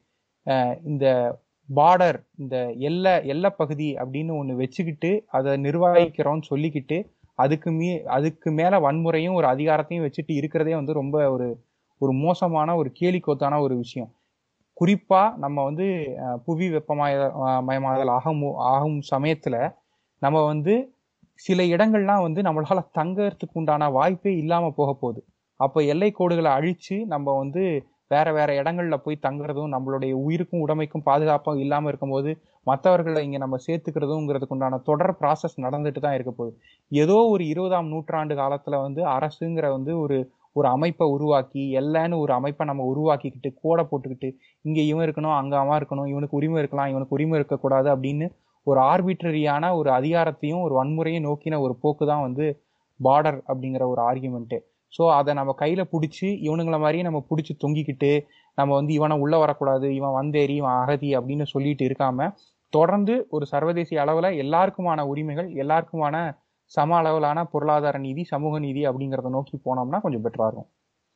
அஹ், இந்த பார்டர் இந்த எல்லை எல்லை பகுதி அப்படின்னு ஒன்று வச்சுக்கிட்டு அதை நிர்வகிக்கிறோம்னு சொல்லிக்கிட்டு அதுக்கு மீ அதுக்கு மேல வன்முறையும் ஒரு அதிகாரத்தையும் வச்சுட்டு இருக்கிறதே வந்து ரொம்ப ஒரு ஒரு மோசமான ஒரு கேலிக்கோத்தான ஒரு விஷயம் குறிப்பா நம்ம வந்து அஹ், புவி வெப்பமய அஹ், மயமாதல் ஆகும் ஆகும் சமயத்துல நம்ம வந்து சில இடங்கள்லாம் வந்து நம்மளால தங்கறதுக்கு உண்டான வாய்ப்பே இல்லாம போக போகுது அப்போ எல்லை கோடுகளை அழிச்சு நம்ம வந்து வேற வேற இடங்கள்ல போய் தங்குறதும் நம்மளுடைய உயிருக்கும் உடைமைக்கும் பாதுகாப்பும் இல்லாம இருக்கும்போது மற்றவர்களை இங்க நம்ம சேர்த்துக்கிறதுங்கிறதுக்கு உண்டான தொடர் ப்ராசஸ் நடந்துட்டு தான் இருக்க போகுது ஏதோ ஒரு இருபதாம் நூற்றாண்டு காலத்துல வந்து அரசுங்கிற வந்து ஒரு ஒரு அமைப்பை உருவாக்கி எல்லான்னு ஒரு அமைப்பை நம்ம உருவாக்கிக்கிட்டு கோடை போட்டுக்கிட்டு இங்க இவன் இருக்கணும் அங்க அவன் இருக்கணும் இவனுக்கு உரிமை இருக்கலாம் இவனுக்கு உரிமை இருக்கக்கூடாது அப்படின்னு ஒரு ஆர்பிட்ரரியான ஒரு அதிகாரத்தையும் ஒரு வன்முறையும் நோக்கின ஒரு போக்கு தான் வந்து பார்டர் அப்படிங்கிற ஒரு ஆர்குமெண்ட்டு ஸோ அதை நம்ம கையில பிடிச்சி இவனுங்கள மாதிரியே நம்ம பிடிச்சி தொங்கிக்கிட்டு நம்ம வந்து இவனை உள்ள வரக்கூடாது இவன் வந்தேறி இவன் அகதி அப்படின்னு சொல்லிட்டு இருக்காம தொடர்ந்து ஒரு சர்வதேசிய அளவுல எல்லாருக்குமான உரிமைகள் எல்லாருக்குமான சம அளவிலான பொருளாதார நீதி சமூக நீதி அப்படிங்கறத நோக்கி போனோம்னா கொஞ்சம் பெட்டரா இருக்கும்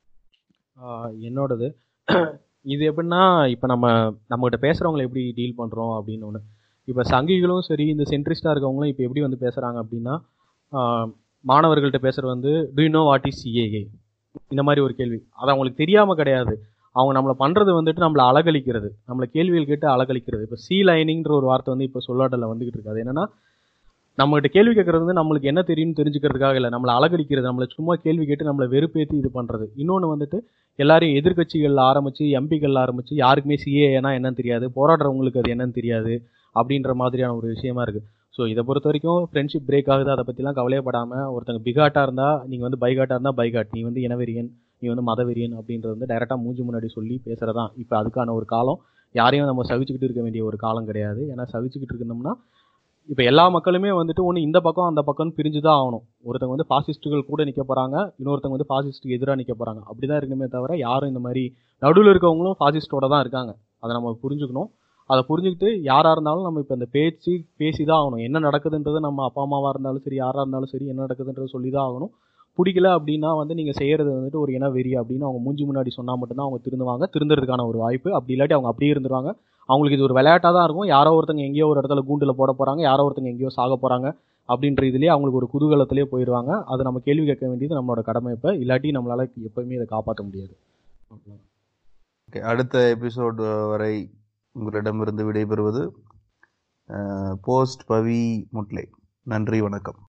ஆஹ் என்னோடது இது எப்படின்னா இப்போ நம்ம நம்மகிட்ட பேசுகிறவங்களை எப்படி டீல் பண்ணுறோம் அப்படின்னு ஒன்று இப்போ சங்கிகளும் சரி இந்த சென்ட்ரிஸ்டாக இருக்கவங்களும் இப்போ எப்படி வந்து பேசுகிறாங்க அப்படின்னா ஆஹ் மாணவர்கள்ட்ட பேசுகிறது வந்து do you know what is CAA இந்த மாதிரி ஒரு கேள்வி அது அவங்களுக்கு தெரியாமல் கிடையாது அவங்க நம்மளை பண்ணுறது வந்துட்டு நம்மளை அலகழிக்கிறது நம்மளை கேள்விகள் கேட்டு அலகழிக்கிறது இப்போ சி லைனிங்ன்ற ஒரு வார்த்தை வந்து இப்போ சொல்லாட்டல வந்துகிட்டு இருக்கு அது என்னன்னா நம்மகிட்ட கேள்வி கேட்கறது வந்து நம்மளுக்கு என்ன தெரியும்னு தெரிஞ்சுக்கிறதுக்காக இல்லை நம்மளை அலகடிக்கிறது நம்மளை சும்மா கேள்வி கேட்டு நம்மளை வெறுப்பேற்றி இது பண்ணுறது இன்னொன்று வந்துட்டு எல்லாரையும் எதிர்க்கட்சிகள் ஆரம்பிச்சு எம்பிகள் ஆரம்பிச்சு யாருக்குமே சிஏனா என்னன்னு தெரியாது போராடுறவங்களுக்கு அது என்னன்னு தெரியாது அப்படின்ற மாதிரியான ஒரு விஷயமா இருக்குது ஸோ இதை பொறுத்த வரைக்கும் ஃப்ரெண்ட்ஷிப் பிரேக் ஆகுது அதை பற்றிலாம் கவலையப்படாமல் ஒருத்தங்க பிகாட்டாக இருந்தால் நீங்கள் வந்து பைகாட்டாக இருந்தால் பைகாட் நீ வந்து இனவெறியன் நீ வந்து மதவெறியன் அப்படின்றது வந்து டைரெக்டாக மூஞ்சி முன்னாடி சொல்லி பேசுகிறதான் இப்போ அதுக்கான ஒரு காலம் யாரையும் நம்ம சகிச்சுக்கிட்டு இருக்க வேண்டிய ஒரு காலம் கிடையாது ஏன்னா சகிச்சுக்கிட்டு இருந்தோம்னா இப்போ எல்லா மக்களுமே வந்துட்டு ஒன்று இந்த பக்கம் அந்த பக்கம்னு பிரிஞ்சு தான் ஆகணும் ஒருத்தவங்க வந்து பாசிஸ்ட்டுகள் கூட நிற்க போகிறாங்க இன்னொருத்தவங்க வந்து பாசிஸ்ட்டுக்கு எதிராக நிற்க போகிறாங்க அப்படி தான் இருக்கணுமே தவிர யாரும் இந்த மாதிரி நடுவில் இருக்கவங்களும் பாசிஸ்டோட தான் இருக்காங்க அதை நம்ம புரிஞ்சுக்கணும் அதை புரிஞ்சுக்கிட்டு யாராக இருந்தாலும் நம்ம இப்போ இந்த பேச்சு பேசி தான் ஆகணும் என்ன நடக்குதுன்றது நம்ம அப்பா அம்மாவாக இருந்தாலும் சரி யாராக இருந்தாலும் சரி என்ன நடக்குதுன்றது சொல்லி தான் ஆகணும் பிடிக்கல அப்படின்னா வந்து நீங்கள் செய்கிறது வந்துட்டு ஒரு இன வெறி அப்படின்னு அவங்க மூஞ்சி முன்னாடி சொன்னால் மட்டும்தான் அவங்க திருந்துவாங்க திருந்துறதுக்கான ஒரு வாய்ப்பு அப்படி இல்லாட்டி அவங்க அப்படியே இருந்துருவாங்க அவங்களுக்கு இது ஒரு விளையாட்டாக தான் இருக்கும் யாரோ ஒருத்தங்க எங்கேயோ ஒரு இடத்துல கூண்டில் போட போகிறாங்க யாரோ ஒருத்தங்க எங்கேயோ சாக போகிறாங்க அப்படின்ற இதுலேயே அவங்களுக்கு ஒரு குதூகலத்திலே போயிடுவாங்க அதை நம்ம கேள்வி கேட்க வேண்டியது நம்மளோட கடமை இப்போ இல்லாட்டி நம்மளால் எப்போயுமே இதை காப்பாற்ற முடியாது ஓகே அடுத்த எபிசோடு வரை உங்களிடமிருந்து விடைபெறுவது போஸ்ட் பவி முட்லை நன்றி வணக்கம்